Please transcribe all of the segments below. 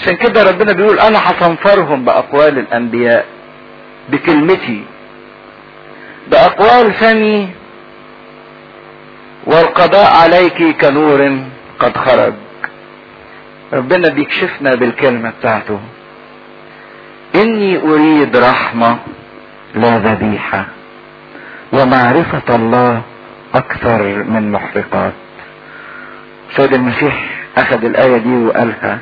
عشان كده ربنا بيقول انا هصنفرهم باقوال الانبياء بكلمتي باقوال فمي والقضاء عليك كنور قد خرج ربنا بيكشفنا بالكلمة بتاعته اني اريد رحمة لا ذبيحة ومعرفة الله اكثر من محرقات سيد المسيح اخذ الاية دي وقالها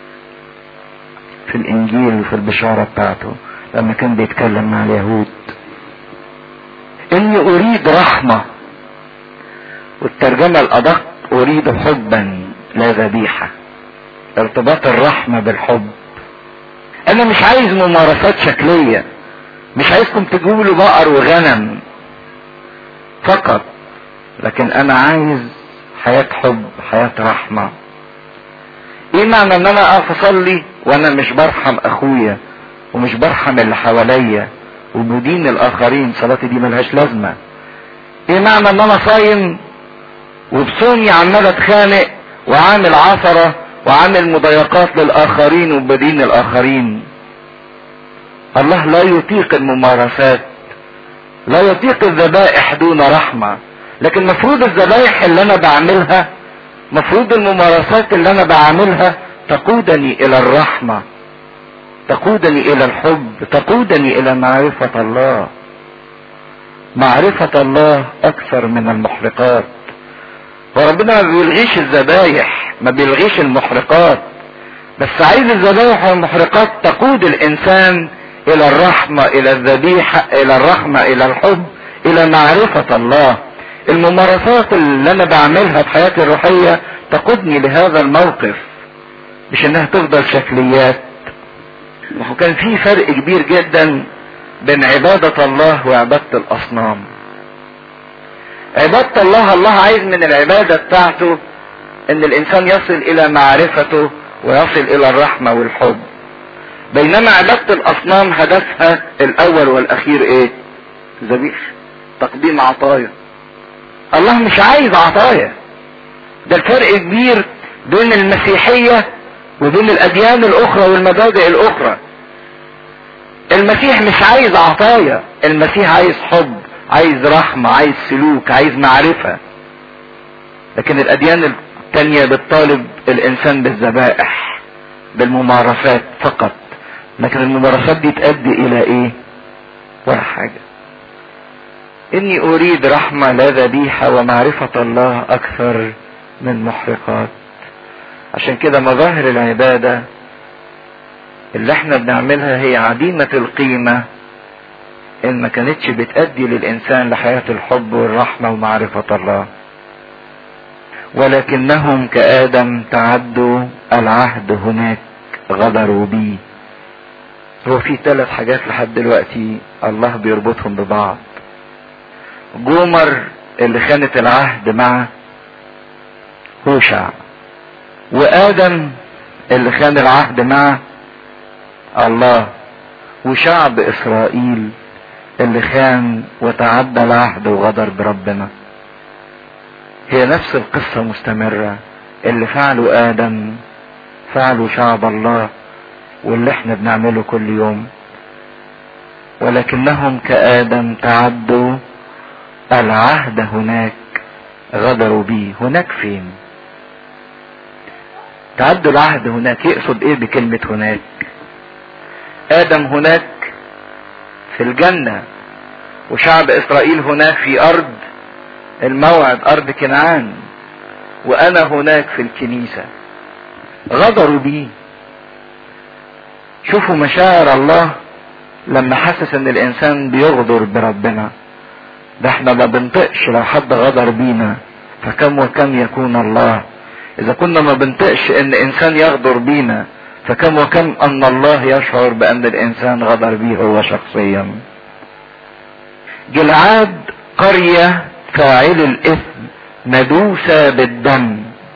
في الانجيل وفي البشارة بتاعته لما كان بيتكلم مع اليهود اني اريد رحمة والترجمة الادق اريد حبا لا ذبيحة ارتباط الرحمة بالحب انا مش عايز ممارسات شكلية مش عايزكم تجيبوا لي بقر وغنم فقط لكن انا عايز حياة حب حياة رحمة ايه معنى ان انا اقف اصلي وانا مش برحم اخويا ومش برحم اللي حواليا وبدين الاخرين صلاتي دي ملهاش لازمة ايه معنى ان انا صايم وبصومي عمال اتخانق وعامل عثرة وعامل مضايقات للاخرين وبدين الاخرين الله لا يطيق الممارسات لا يطيق الذبائح دون رحمة لكن مفروض الذبائح اللي انا بعملها مفروض الممارسات اللي انا بعملها تقودني الى الرحمة تقودني الى الحب تقودني الى معرفة الله معرفة الله اكثر من المحرقات وربنا ما بيلغيش الذبايح ما بيلغيش المحرقات بس عايز الذبايح والمحرقات تقود الانسان الى الرحمة الى الذبيحة الى الرحمة الى الحب الى معرفة الله الممارسات اللي انا بعملها في حياتي الروحية تقودني لهذا الموقف مش انها تفضل شكليات ما كان في فرق كبير جدا بين عبادة الله وعبادة الاصنام عبادة الله الله عايز من العبادة بتاعته ان الانسان يصل الى معرفته ويصل الى الرحمة والحب بينما عبادة الاصنام هدفها الاول والاخير ايه ذبيح تقديم عطايا الله مش عايز عطايا ده الفرق كبير بين المسيحية وبين الاديان الاخرى والمبادئ الاخرى المسيح مش عايز عطايا المسيح عايز حب عايز رحمة عايز سلوك عايز معرفة لكن الاديان التانية بتطالب الانسان بالذبائح بالممارسات فقط لكن الممارسات دي تؤدي الى ايه ولا حاجة اني اريد رحمة لا ذبيحة ومعرفة الله اكثر من محرقات عشان كده مظاهر العبادة اللي احنا بنعملها هي عديمة القيمة ان ما كانتش بتأدي للانسان لحياة الحب والرحمة ومعرفة الله ولكنهم كآدم تعدوا العهد هناك غدروا بيه هو في ثلاث حاجات لحد دلوقتي الله بيربطهم ببعض جومر اللي خانت العهد مع هوشع وآدم اللي خان العهد مع الله وشعب إسرائيل اللي خان وتعدى العهد وغدر بربنا هي نفس القصة مستمرة اللي فعله آدم فعله شعب الله واللي احنا بنعمله كل يوم ولكنهم كآدم تعدوا العهد هناك غدروا بيه هناك فين تعدوا العهد هناك يقصد ايه بكلمة هناك ادم هناك في الجنة وشعب اسرائيل هناك في ارض الموعد ارض كنعان وانا هناك في الكنيسة غدروا بيه شوفوا مشاعر الله لما حسس ان الانسان بيغدر بربنا ده احنا ما بنطقش لو حد غدر بينا فكم وكم يكون الله اذا كنا ما بنطقش ان انسان يغدر بينا فكم وكم ان الله يشعر بان الانسان غدر بيه هو شخصيا جلعاد قرية فاعل الاثم مدوسة بالدم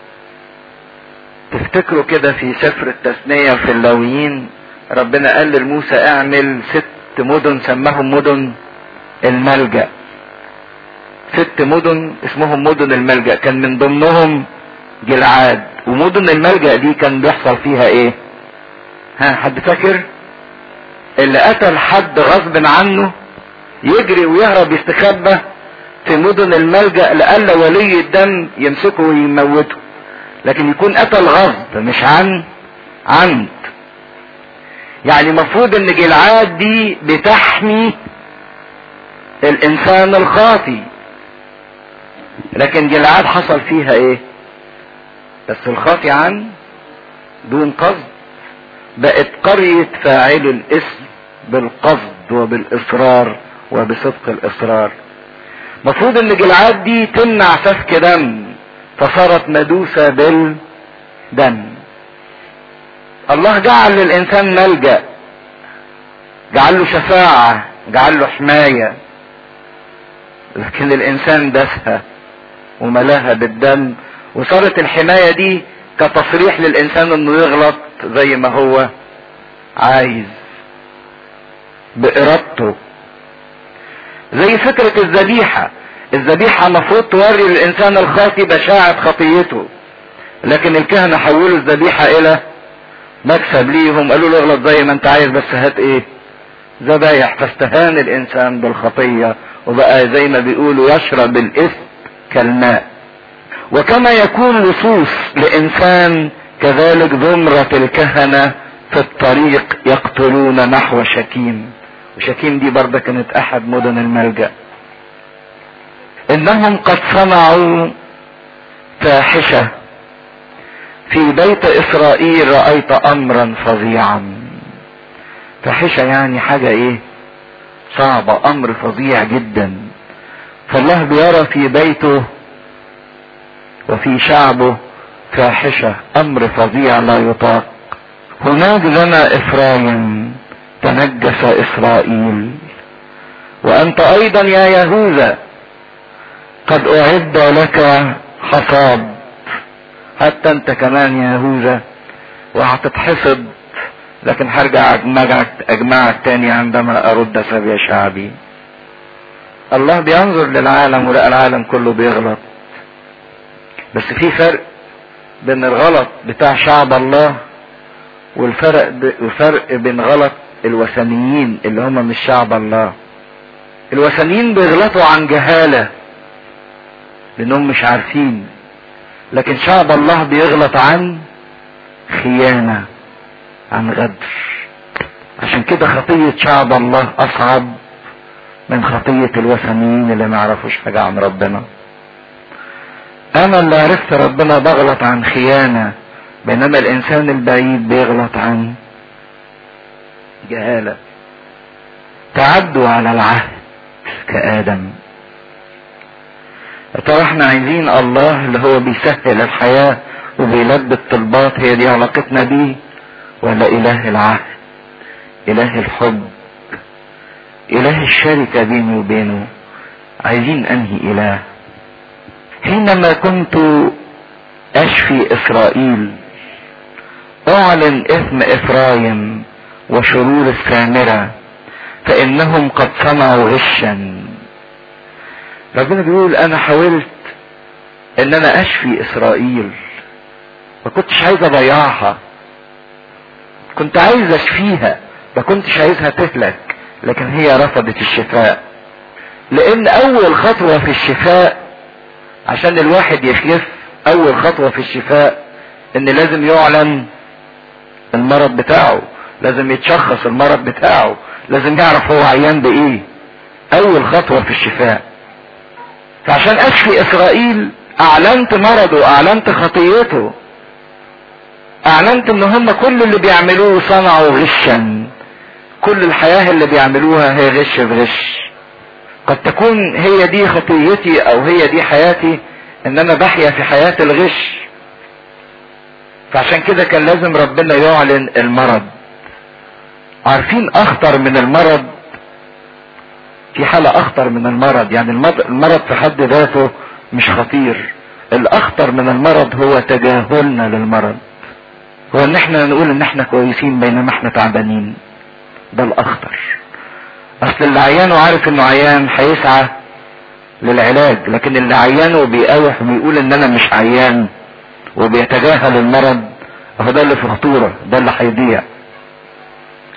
تفتكروا كده في سفر التثنية في اللاويين ربنا قال لموسى اعمل ست مدن سماهم مدن الملجأ ست مدن اسمهم مدن الملجأ كان من ضمنهم جلعاد ومدن الملجأ دي كان بيحصل فيها ايه ها حد فاكر اللي قتل حد غصب عنه يجري ويهرب يستخبى في مدن الملجأ لألا ولي الدم يمسكه ويموته لكن يكون قتل غصب مش عن عمد يعني مفروض ان جلعاد دي بتحمي الانسان الخاطي لكن جلعاد حصل فيها ايه بس الخاطي عن دون قصد بقت قرية فاعل الاسم بالقصد وبالاصرار وبصدق الاصرار مفروض ان جلعاد دي تمنع سفك دم فصارت مدوسة بالدم الله جعل للانسان ملجأ جعل له شفاعة جعل له حماية لكن الانسان دسها وملاها بالدم وصارت الحماية دي كتصريح للانسان انه يغلط زي ما هو عايز بارادته زي فكرة الذبيحة الذبيحة مفروض توري للانسان الخاطي بشاعة خطيته لكن الكهنة حولوا الذبيحة الى مكسب ليهم قالوا له اغلط زي ما انت عايز بس هات ايه ذبايح فاستهان الانسان بالخطية وبقى زي ما بيقولوا يشرب الاثم كالماء وكما يكون لصوص لانسان كذلك ذمرة الكهنة في الطريق يقتلون نحو شكيم وشكيم دي برضه كانت احد مدن الملجأ انهم قد صنعوا فاحشة في بيت اسرائيل رأيت امرا فظيعا فاحشة يعني حاجة ايه صعبة امر فظيع جدا فالله بيرى في بيته وفي شعبه فاحشة امر فظيع لا يطاق هناك لنا افرايم تنجس اسرائيل وانت ايضا يا يهوذا قد اعد لك حصاد حتى انت كمان يا يهوذا وهتتحصد لكن هرجع اجمعك اجمعك تاني عندما ارد سبي شعبي الله بينظر للعالم ولقى العالم كله بيغلط بس في فرق بين الغلط بتاع شعب الله والفرق ب... والفرق بين غلط الوثنيين اللي هم مش شعب الله الوثنيين بيغلطوا عن جهالة لانهم مش عارفين لكن شعب الله بيغلط عن خيانة عن غدر عشان كده خطية شعب الله اصعب من خطية الوثنيين اللي ما يعرفوش حاجة عن ربنا انا اللي عرفت ربنا بغلط عن خيانة بينما الانسان البعيد بيغلط عن جهالة تعدوا على العهد كآدم ترى احنا عايزين الله اللي هو بيسهل الحياة وبيلبي الطلبات هي دي علاقتنا بيه ولا اله العهد اله الحب اله الشركة بيني وبينه عايزين انهي اله حينما كنت اشفي اسرائيل اعلن اثم افرايم وشرور السامرة فانهم قد صنعوا غشا ربنا بيقول انا حاولت ان انا اشفي اسرائيل ما كنتش عايز اضيعها كنت عايز اشفيها ما كنتش عايزها تهلك لكن هي رفضت الشفاء لان اول خطوة في الشفاء عشان الواحد يخف اول خطوة في الشفاء ان لازم يعلن المرض بتاعه لازم يتشخص المرض بتاعه لازم يعرف هو عيان بايه اول خطوة في الشفاء فعشان اشفي اسرائيل اعلنت مرضه اعلنت خطيته اعلنت ان هم كل اللي بيعملوه صنعوا غشا كل الحياة اللي بيعملوها هي غش في غش قد تكون هي دي خطيتي او هي دي حياتي ان انا بحيا في حياة الغش فعشان كده كان لازم ربنا يعلن المرض عارفين اخطر من المرض في حالة اخطر من المرض يعني المرض في حد ذاته مش خطير الاخطر من المرض هو تجاهلنا للمرض هو ان احنا نقول ان احنا كويسين بينما احنا تعبانين ده الاخطر اصل اللي عيانه عارف انه عيان هيسعى للعلاج لكن اللي عيانه بيقاوح وبيقول ان انا مش عيان وبيتجاهل المرض هو ده اللي في خطورة ده اللي هيضيع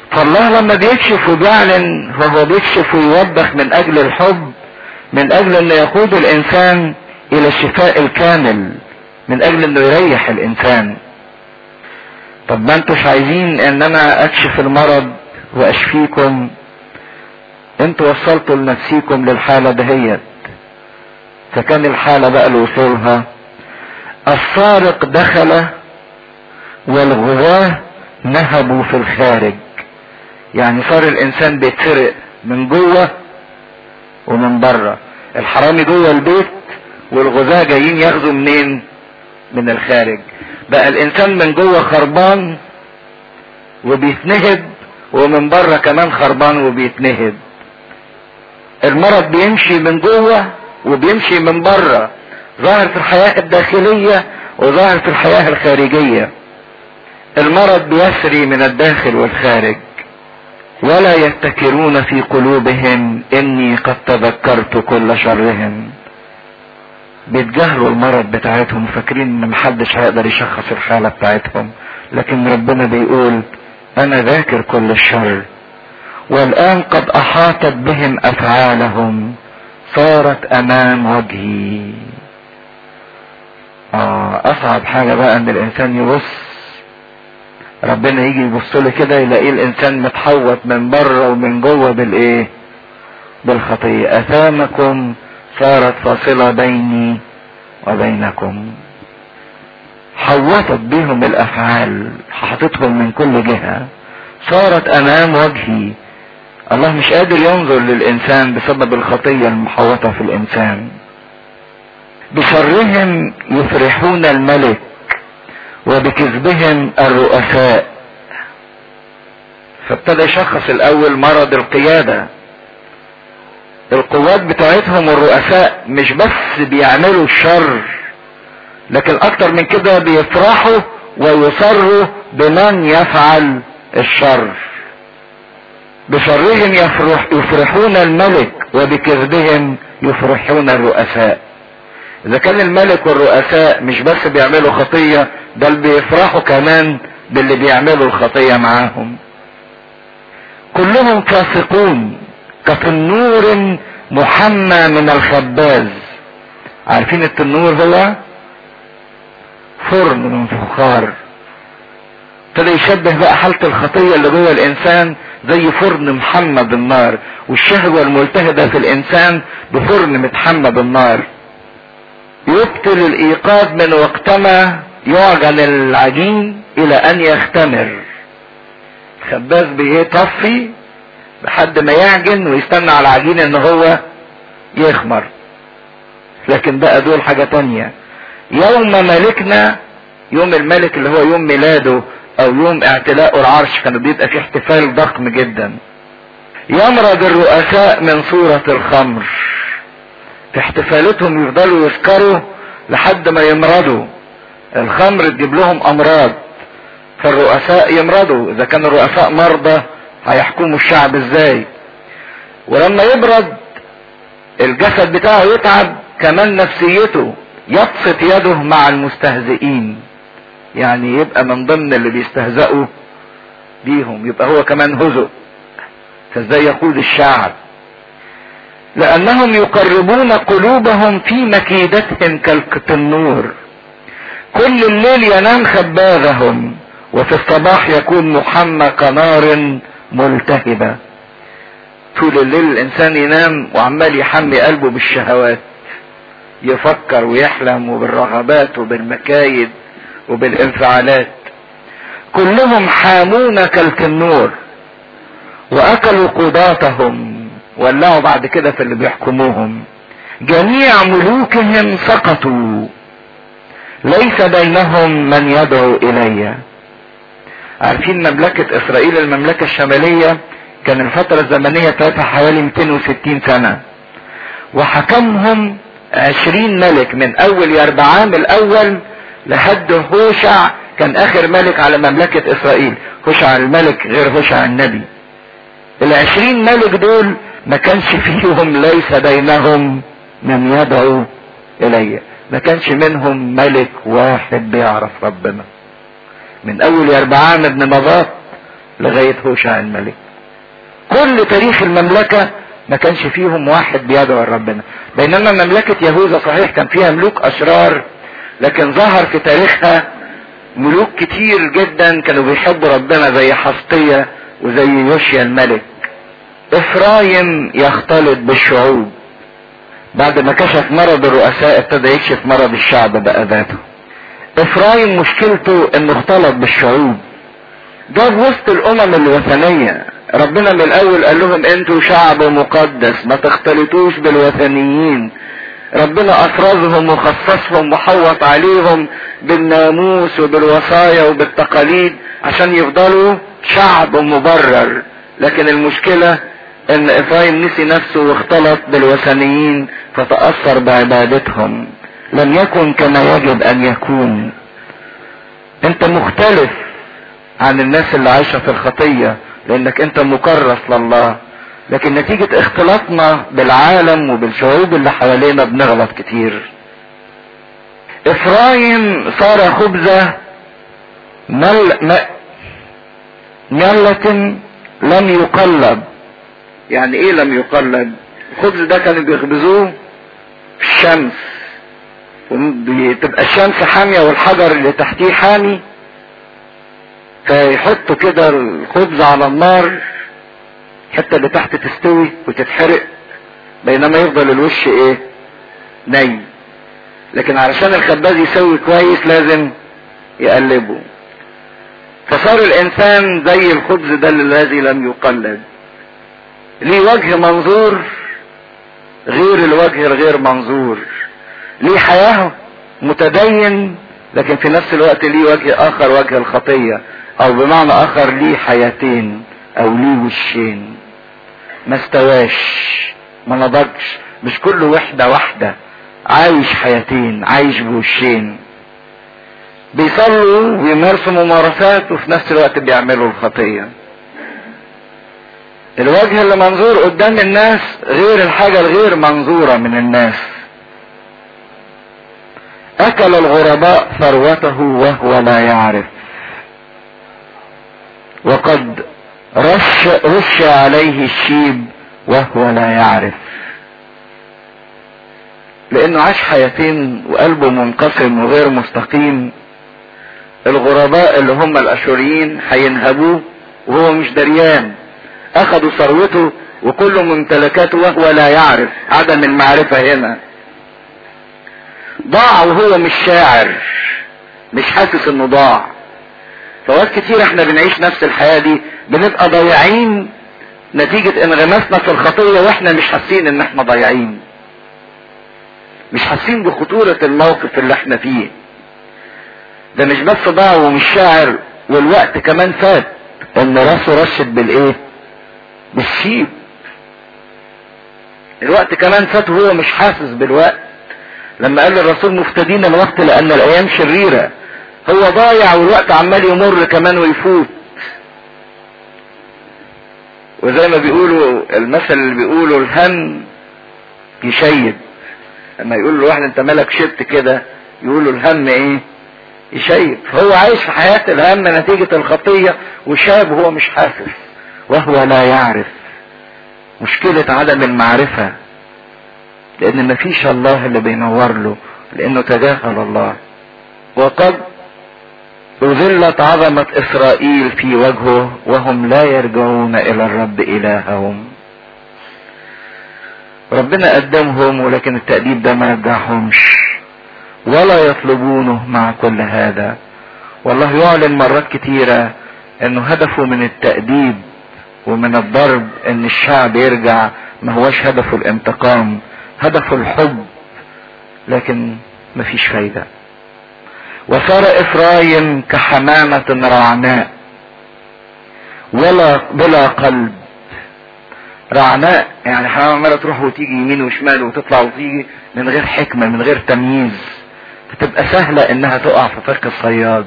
فالله لما بيكشف وبيعلن فهو بيكشف ويوضح من اجل الحب من اجل انه يقود الانسان الى الشفاء الكامل من اجل انه يريح الانسان طب ما انتوش عايزين ان انا اكشف المرض واشفيكم انتوا وصلتوا لنفسيكم للحالة دهيت فكان الحالة بقى لوصولها السارق دخل والغواة نهبوا في الخارج يعني صار الانسان بيتسرق من جوه ومن بره الحرامي جوه البيت والغزاة جايين ياخدوا منين من الخارج بقى الانسان من جوه خربان وبيتنهب ومن بره كمان خربان وبيتنهب المرض بيمشي من جوه وبيمشي من بره ظاهر في الحياة الداخلية وظاهر في الحياة الخارجية المرض بيسري من الداخل والخارج ولا يفتكرون في قلوبهم اني قد تذكرت كل شرهم بيتجاهلوا المرض بتاعتهم فاكرين ان محدش هيقدر يشخص الحالة بتاعتهم لكن ربنا بيقول انا ذاكر كل الشر والان قد احاطت بهم افعالهم صارت امام وجهي اه اصعب حاجة بقى ان الانسان يبص ربنا يجي يبص له كده يلاقيه الانسان متحوط من بره ومن جوه بالايه بالخطيه اثامكم صارت فاصله بيني وبينكم حوطت بهم الافعال حطتهم من كل جهه صارت امام وجهي الله مش قادر ينظر للانسان بسبب الخطيه المحوطه في الانسان بشرهم يفرحون الملك وبكذبهم الرؤساء فابتدى يشخص الاول مرض القيادة القوات بتاعتهم الرؤساء مش بس بيعملوا الشر لكن اكتر من كده بيفرحوا ويصروا بمن يفعل الشر بشرهم يفرح يفرحون الملك وبكذبهم يفرحون الرؤساء اذا كان الملك والرؤساء مش بس بيعملوا خطية بل بيفرحوا كمان باللي بيعملوا الخطية معاهم كلهم فاسقون كتنور محمى من الخباز عارفين التنور هو فرن من فخار ابتدى يشبه بقى حالة الخطية اللي جوه الانسان زي فرن محمى بالنار والشهوة الملتهبة في الانسان بفرن متحمى بالنار يبطل الايقاظ من وقتما يعجن العجين الى ان يختمر الخباز بيطفي لحد ما يعجن ويستنى على العجين ان هو يخمر لكن بقى دول حاجة تانية يوم ملكنا يوم الملك اللي هو يوم ميلاده او يوم اعتلاء العرش كان بيبقى فيه احتفال ضخم جدا يمرض الرؤساء من صورة الخمر في احتفالاتهم يفضلوا يسكروا لحد ما يمرضوا الخمر تجيب لهم امراض فالرؤساء يمرضوا اذا كان الرؤساء مرضى هيحكموا الشعب ازاي ولما يبرد الجسد بتاعه يتعب كمان نفسيته يبسط يده مع المستهزئين يعني يبقى من ضمن اللي بيستهزئوا بيهم يبقى هو كمان هزء فازاي يقود الشعب لانهم يقربون قلوبهم في مكيدتهم كالتنور كل الليل ينام خباذهم وفي الصباح يكون محمى كنار ملتهبة طول الليل الانسان ينام وعمال يحمي قلبه بالشهوات يفكر ويحلم وبالرغبات وبالمكايد وبالانفعالات كلهم حامون كالتنور واكلوا قضاتهم ولعوا بعد كده في اللي بيحكموهم جميع ملوكهم سقطوا ليس بينهم من يدعو الي عارفين مملكة اسرائيل المملكة الشمالية كان الفترة الزمنية بتاعتها حوالي 260 سنة وحكمهم 20 ملك من اول يربعام الاول لحد هوشع كان اخر ملك على مملكة اسرائيل هوشع الملك غير هوشع النبي العشرين ملك دول ما كانش فيهم ليس بينهم من يدعو الي ما كانش منهم ملك واحد بيعرف ربنا من اول يربعام ابن مضات لغاية هوشع الملك كل تاريخ المملكة ما كانش فيهم واحد بيدعو ربنا بينما مملكة يهوذا صحيح كان فيها ملوك اشرار لكن ظهر في تاريخها ملوك كتير جدا كانوا بيحبوا ربنا زي حسقية وزي يوشيا الملك افرايم يختلط بالشعوب بعد ما كشف مرض الرؤساء ابتدى يكشف مرض الشعب بقى ذاته افرايم مشكلته انه اختلط بالشعوب ده في وسط الامم الوثنية ربنا من الاول قال لهم انتوا شعب مقدس ما تختلطوش بالوثنيين ربنا افرزهم وخصصهم وحوط عليهم بالناموس وبالوصايا وبالتقاليد عشان يفضلوا شعب مبرر لكن المشكلة ان افرايم نسي نفسه واختلط بالوثنيين فتأثر بعبادتهم لم يكن كما يجب ان يكون انت مختلف عن الناس اللي عايشة في الخطية لانك انت مكرس لله لكن نتيجة اختلاطنا بالعالم وبالشعوب اللي حوالينا بنغلط كتير افرايم صار خبزة مل م... ملة لم يقلب يعني ايه لم يقلب الخبز ده كانوا بيخبزوه في الشمس بتبقى الشمس حامية والحجر اللي تحتيه حامي فيحطوا كده الخبز على النار الحته اللي تحت تستوي وتتحرق بينما يفضل الوش ايه ني لكن علشان الخباز يسوي كويس لازم يقلبه فصار الانسان زي الخبز ده الذي لم يقلد ليه وجه منظور غير الوجه الغير منظور ليه حياة متدين لكن في نفس الوقت ليه وجه اخر وجه الخطية او بمعنى اخر ليه حياتين او ليه وشين ما استواش ما نضجش مش كل وحدة واحدة عايش حياتين عايش بوشين بيصلوا ويمارسوا ممارسات وفي نفس الوقت بيعملوا الخطية الوجه اللي منظور قدام الناس غير الحاجة الغير منظورة من الناس اكل الغرباء ثروته وهو لا يعرف وقد رش رش عليه الشيب وهو لا يعرف لانه عاش حياتين وقلبه منقسم وغير مستقيم الغرباء اللي هم الاشوريين هينهبوه وهو مش دريان اخذوا ثروته وكل ممتلكاته وهو لا يعرف عدم المعرفة هنا ضاع وهو مش شاعر مش حاسس انه ضاع فوقت كتير احنا بنعيش نفس الحياة دي بنبقى ضايعين نتيجة انغماسنا في الخطية واحنا مش حاسين ان احنا ضايعين مش حاسين بخطورة الموقف اللي احنا فيه ده مش بس ضاع ومش شاعر والوقت كمان فات ان راسه رشت بالايه بالشيب الوقت كمان فات وهو مش حاسس بالوقت لما قال الرسول مفتدين الوقت لان الايام شريرة هو ضايع والوقت عمال يمر كمان ويفوت وزي ما بيقولوا المثل اللي بيقولوا الهم يشيب لما يقول له واحد انت مالك شبت كده يقولوا الهم ايه يشيب فهو عايش في حياة الهم نتيجة الخطية وشاب وهو مش حاسس وهو لا يعرف مشكلة عدم المعرفة لان مفيش الله اللي بينور له لانه تجاهل الله وقد أذلت عظمة إسرائيل في وجهه وهم لا يرجعون إلى الرب إلههم ربنا قدمهم ولكن التأديب ده ما رجعهمش ولا يطلبونه مع كل هذا والله يعلن مرات كتيرة انه هدفه من التأديب ومن الضرب ان الشعب يرجع ما هوش هدفه الانتقام هدفه الحب لكن مفيش فايده وصار افرايم كحمامة رعناء ولا بلا قلب رعناء يعني حمامة عمالة تروح وتيجي يمين وشمال وتطلع وتيجي من غير حكمة من غير تمييز فتبقى سهلة انها تقع في فك الصياد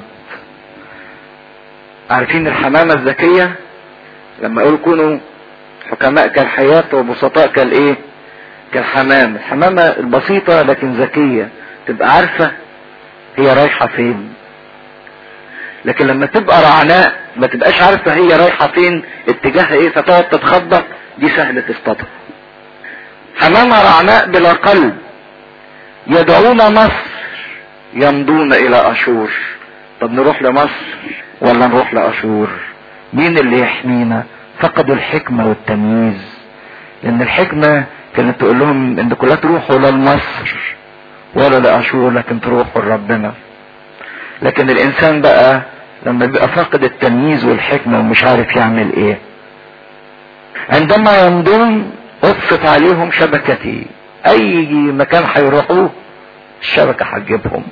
عارفين الحمامة الذكية لما يقولوا كونوا حكماء كالحياة وبسطاء كالايه كالحمام الحمامة البسيطة لكن ذكية تبقى عارفة هي رايحة فين لكن لما تبقى رعناء ما تبقاش عارفة هي رايحة فين اتجاهها ايه فتقعد تتخبط دي سهلة تصطادها حمامة رعناء بلا قلب يدعون مصر يمضون الى اشور طب نروح لمصر ولا نروح لاشور مين اللي يحمينا فقدوا الحكمة والتمييز لان الحكمة كانت تقول لهم انكم لا تروحوا لا لمصر ولا لاشور لكن تروحوا لربنا لكن الانسان بقى لما بيبقى فاقد التمييز والحكمة ومش عارف يعمل ايه عندما يمضون اطفت عليهم شبكتي اي مكان هيروحوه الشبكة هتجيبهم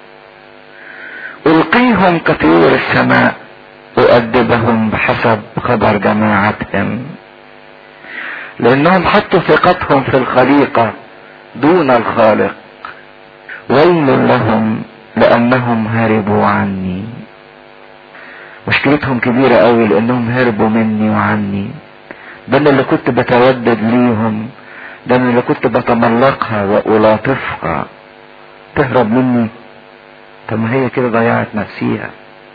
القيهم كطيور السماء اؤدبهم بحسب خبر جماعتهم لانهم حطوا ثقتهم في الخليقة دون الخالق ويل لهم لانهم هربوا عني مشكلتهم كبيرة قوي لانهم هربوا مني وعني ده أنا اللي كنت بتودد ليهم ده أنا اللي كنت بتملقها والاطفها تهرب مني طب ما هي كده ضيعت نفسيها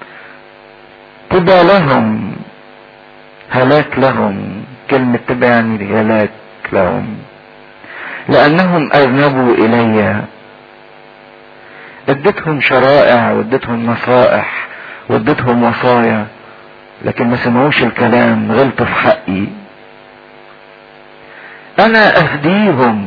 تبقى لهم هلاك لهم كلمة تبقى يعني هلاك لهم لأنهم أذنبوا إلي اديتهم شرائع واديتهم نصائح واديتهم وصايا لكن ما سمعوش الكلام غلطوا في حقي انا اهديهم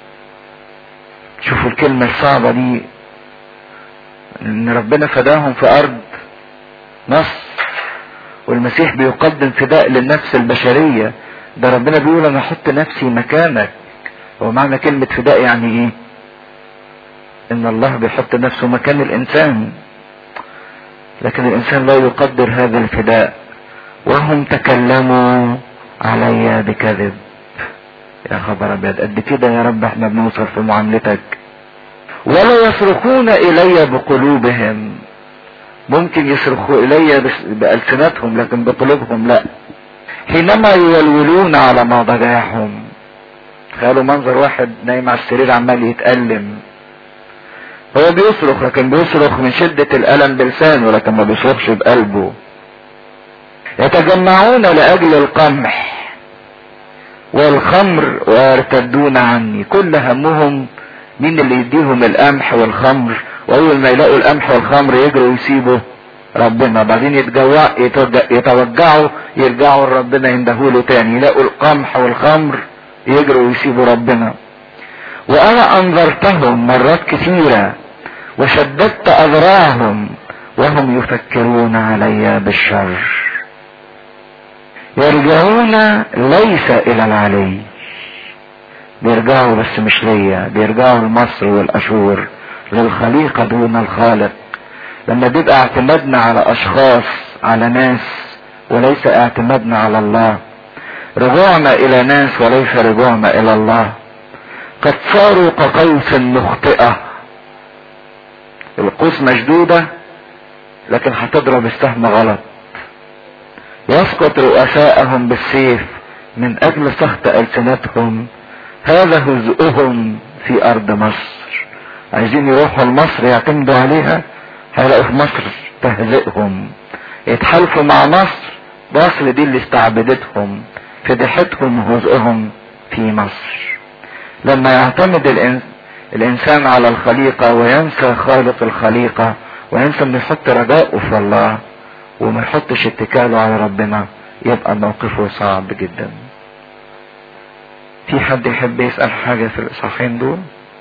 شوفوا الكلمة الصعبة دي ان ربنا فداهم في ارض مصر والمسيح بيقدم فداء للنفس البشرية ده ربنا بيقول انا احط نفسي مكانك هو معنى كلمة فداء يعني ايه ان الله بيحط نفسه مكان الانسان لكن الانسان لا يقدر هذا الفداء وهم تكلموا علي بكذب يا خبر ابيض قد كده يا رب احنا بنوصل في معاملتك ولا يصرخون الي بقلوبهم ممكن يصرخوا الي بألسنتهم لكن بقلوبهم لا حينما يولولون على مضاجعهم تخيلوا منظر واحد نايم على السرير عمال يتألم هو بيصرخ لكن بيصرخ من شدة الألم بلسانه لكن ما بيصرخش بقلبه يتجمعون لأجل القمح والخمر ويرتدون عني كل همهم مين اللي يديهم القمح والخمر واول ما يلاقوا القمح والخمر يجروا يسيبوا ربنا بعدين يتجوع يتوجعوا يرجعوا لربنا يندهوله تاني يلاقوا القمح والخمر يجروا يسيبوا ربنا وانا انظرتهم مرات كثيرة وشددت اذراعهم وهم يفكرون علي بالشر يرجعون ليس الى العلي بيرجعوا بس مش ليا بيرجعوا لمصر والاشور للخليقة دون الخالق لما بيبقى اعتمادنا على اشخاص على ناس وليس اعتمادنا على الله رجوعنا الى ناس وليس رجوعنا الى الله قد صاروا كقوس مخطئة القوس مشدودة لكن هتضرب السهم غلط يسقط رؤساءهم بالسيف من اجل سخط السنتهم هذا هزؤهم في ارض مصر عايزين يروحوا لمصر يعتمدوا عليها هيلاقوا في مصر تهزئهم يتحالفوا مع مصر مصر دي اللي استعبدتهم فضحتهم وهزئهم في مصر لما يعتمد الإنس الانسان على الخليقة وينسى خالق الخليقة وينسى انه يحط رجاءه في الله وما يحطش اتكاله على ربنا يبقى موقفه صعب جدا في حد يحب يسأل حاجة في الإصحاحين دول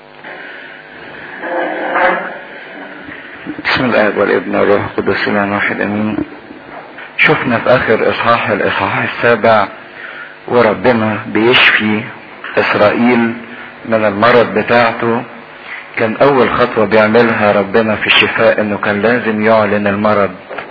بسم الله والابن والروح القدس الان واحد امين شفنا في اخر اصحاح الاصحاح السابع وربنا بيشفي اسرائيل من المرض بتاعته كان اول خطوة بيعملها ربنا في الشفاء انه كان لازم يعلن المرض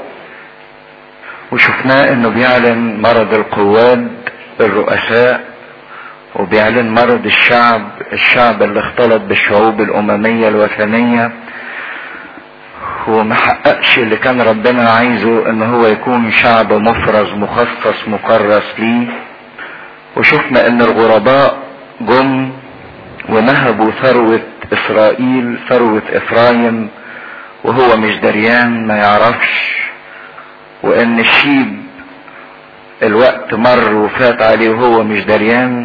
وشفناه انه بيعلن مرض القواد الرؤساء وبيعلن مرض الشعب الشعب اللي اختلط بالشعوب الاممية الوثنية وما حققش اللي كان ربنا عايزه ان هو يكون شعب مفرز مخصص مكرس ليه وشفنا ان الغرباء جم ونهبوا ثروة اسرائيل ثروة افرايم وهو مش دريان ما يعرفش وان الشيب الوقت مر وفات عليه وهو مش دريان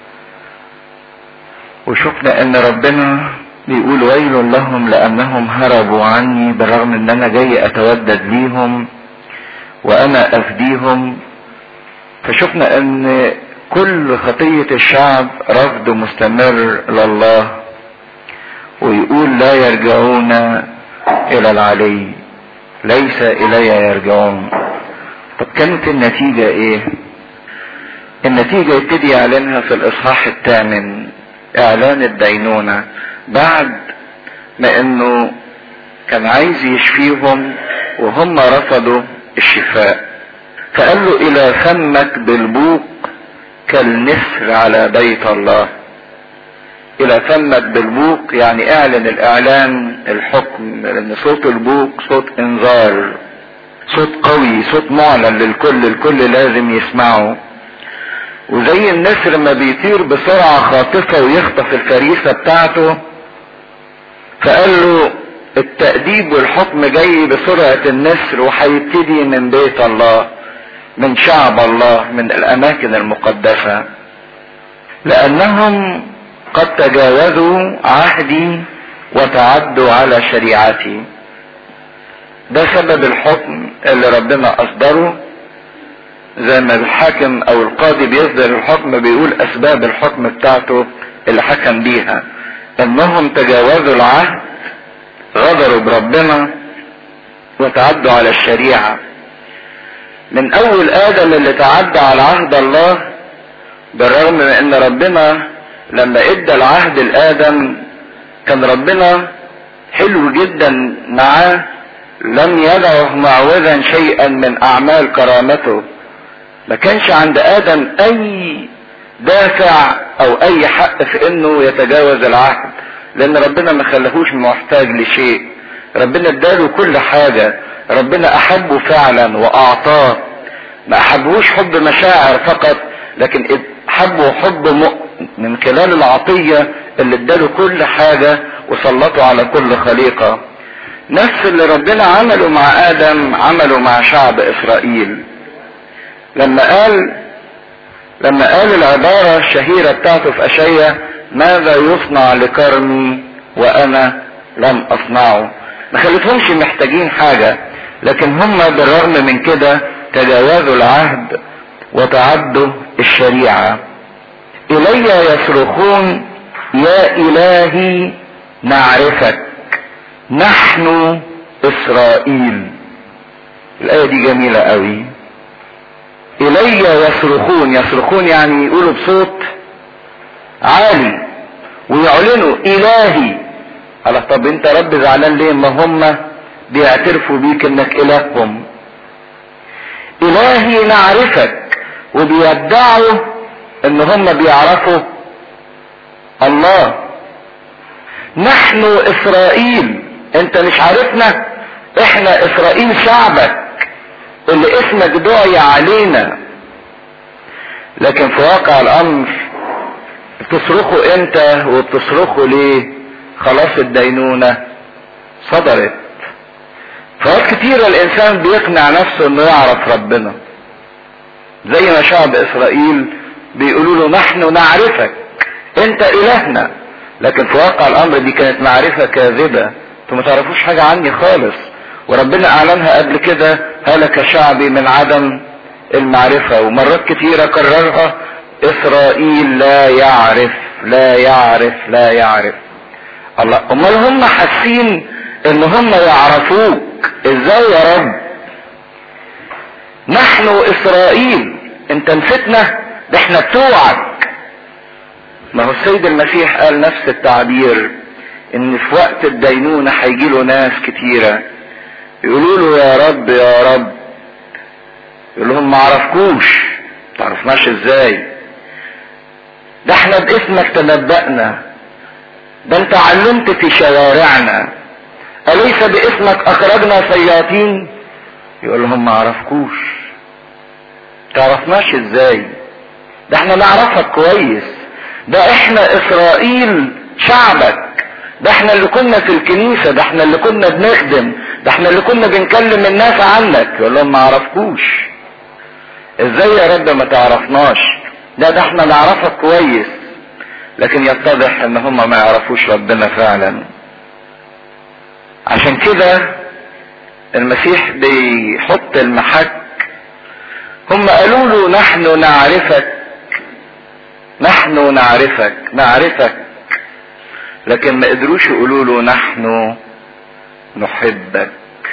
وشفنا ان ربنا بيقول ويل لهم لانهم هربوا عني بالرغم ان انا جاي اتودد ليهم وانا افديهم فشفنا ان كل خطية الشعب رفض مستمر لله ويقول لا يرجعون الى العلي ليس الي يرجعون طب كانت النتيجة ايه النتيجة يبتدي يعلنها في الاصحاح الثامن اعلان الدينونة بعد ما انه كان عايز يشفيهم وهم رفضوا الشفاء فقال له الى فمك بالبوق كالنسر على بيت الله الى فمك بالبوق يعني اعلن الاعلان الحكم لان صوت البوق صوت انذار صوت قوي صوت معلن للكل الكل لازم يسمعه وزي النسر ما بيطير بسرعة خاطفة ويخطف الفريسة بتاعته فقال له التأديب والحكم جاي بسرعة النسر وهيبتدي من بيت الله من شعب الله من الأماكن المقدسة لأنهم قد تجاوزوا عهدي وتعدوا على شريعتي ده سبب الحكم اللي ربنا أصدره زي ما الحاكم او القاضي بيصدر الحكم بيقول اسباب الحكم بتاعته اللي حكم بيها انهم تجاوزوا العهد غدروا بربنا وتعدوا على الشريعة من اول ادم اللي تعدى على عهد الله بالرغم من ان ربنا لما ادى العهد لادم كان ربنا حلو جدا معاه لم يدعه معوذا شيئا من اعمال كرامته ما كانش عند ادم اي دافع او اي حق في انه يتجاوز العهد لان ربنا ما خلاهوش محتاج لشيء ربنا اداله كل حاجة ربنا احبه فعلا واعطاه ما احبهوش حب مشاعر فقط لكن احبه حب مؤمن من خلال العطية اللي اداله كل حاجة وسلطه على كل خليقة نفس اللي ربنا عمله مع ادم عمله مع شعب اسرائيل لما قال لما قال العبارة الشهيرة بتاعته في أشية ماذا يصنع لكرمي وأنا لم أصنعه ما خلتهمش محتاجين حاجة لكن هم بالرغم من كده تجاوزوا العهد وتعدوا الشريعة إلي يصرخون يا إلهي نعرفك نحن إسرائيل الآية دي جميلة قوي الي يصرخون يصرخون يعني يقولوا بصوت عالي ويعلنوا الهي قال طب انت رب زعلان ليه ما هم بيعترفوا بيك انك الههم الهي نعرفك وبيدعوا ان هم بيعرفوا الله نحن اسرائيل انت مش عارفنا احنا اسرائيل شعبك اللي اسمك دعي علينا لكن في واقع الامر بتصرخوا امتى وبتصرخوا ليه خلاص الدينونة صدرت فوقت كتيرة الانسان بيقنع نفسه انه يعرف ربنا زي ما شعب اسرائيل بيقولوا له نحن نعرفك انت الهنا لكن في واقع الامر دي كانت معرفة كاذبة انتوا ما تعرفوش حاجة عني خالص وربنا اعلنها قبل كده هلك شعبي من عدم المعرفة ومرات كتيرة كررها اسرائيل لا يعرف لا يعرف لا يعرف الله امال هم حاسين ان هم يعرفوك ازاي يا رب نحن اسرائيل انت نسيتنا ده احنا بتوعك ما هو السيد المسيح قال نفس التعبير ان في وقت الدينونة هيجي له ناس كتيرة يقولوا له يا رب يا رب يقول لهم ما عرفكوش تعرفناش ازاي ده احنا باسمك تنبأنا ده انت علمت في شوارعنا أليس باسمك أخرجنا شياطين يقول لهم ما عرفكوش تعرفناش ازاي ده احنا نعرفك كويس ده احنا اسرائيل شعبك ده احنا اللي كنا في الكنيسة ده احنا اللي كنا بنخدم ده احنا اللي كنا بنكلم الناس عنك يقول لهم ما عرفكوش ازاي يا رب ما تعرفناش ده ده احنا نعرفك كويس لكن يتضح ان هم ما يعرفوش ربنا فعلا عشان كده المسيح بيحط المحك هم قالوا له نحن نعرفك نحن نعرفك نعرفك لكن ما قدروش يقولوا له نحن نحبك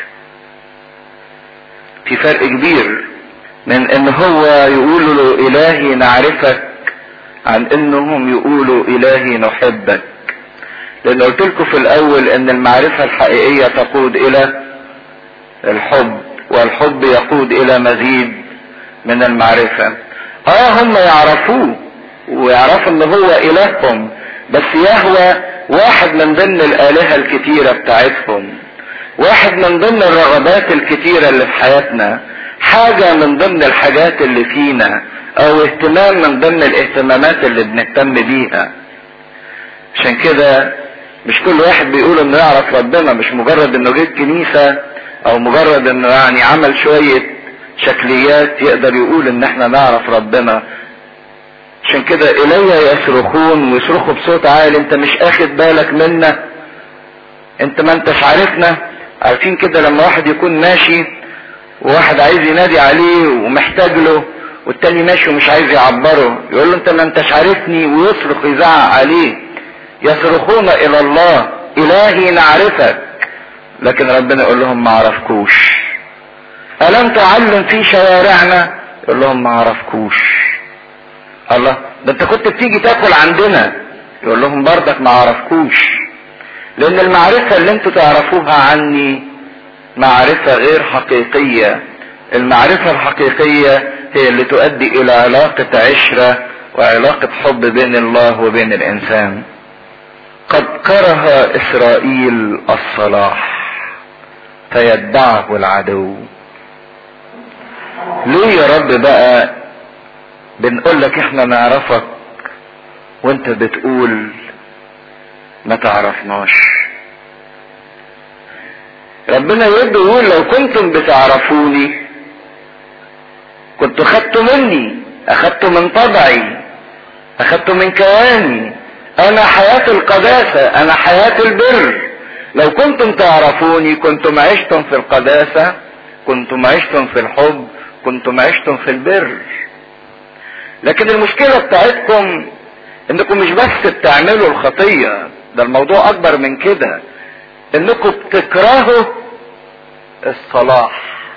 في فرق كبير من ان هو يقول له الهي نعرفك عن انهم يقولوا الهي نحبك لان قلت لكم في الاول ان المعرفة الحقيقية تقود الى الحب والحب يقود الى مزيد من المعرفة اه هم يعرفوه ويعرفوا ان هو الههم بس يهوى واحد من ضمن الالهة الكتيرة بتاعتهم واحد من ضمن الرغبات الكتيرة اللي في حياتنا حاجة من ضمن الحاجات اللي فينا او اهتمام من ضمن الاهتمامات اللي بنهتم بيها عشان كده مش كل واحد بيقول انه يعرف ربنا مش مجرد انه جه كنيسة او مجرد انه يعني عمل شوية شكليات يقدر يقول ان احنا نعرف ربنا عشان كده الي يصرخون ويصرخوا بصوت عالي انت مش اخد بالك منا انت ما انتش عارفنا عارفين كده لما واحد يكون ماشي وواحد عايز ينادي عليه ومحتاج له والتاني ماشي ومش عايز يعبره يقول له انت ما انتش عارفني ويصرخ يزعق عليه يصرخون الى الله الهي نعرفك لكن ربنا يقول لهم ما عرفكوش الم تعلم في شوارعنا يقول لهم ما عرفكوش الله ده انت كنت بتيجي تاكل عندنا يقول لهم برضك ما عرفكوش لان المعرفة اللي انتوا تعرفوها عني معرفة غير حقيقية المعرفة الحقيقية هي اللي تؤدي الى علاقة عشرة وعلاقة حب بين الله وبين الانسان قد كره اسرائيل الصلاح فيتبعه العدو ليه يا رب بقى بنقول لك احنا نعرفك وانت بتقول ما تعرفناش ربنا يرد يقول لو كنتم بتعرفوني كنتوا خدتوا مني اخدتوا من طبعي اخدتوا من كياني انا حياة القداسة انا حياة البر لو كنتم تعرفوني كنتم عشتم في القداسة كنتم عشتم في الحب كنتم عشتم في البر لكن المشكلة بتاعتكم انكم مش بس بتعملوا الخطية ده الموضوع اكبر من كده انكم بتكرهوا الصلاح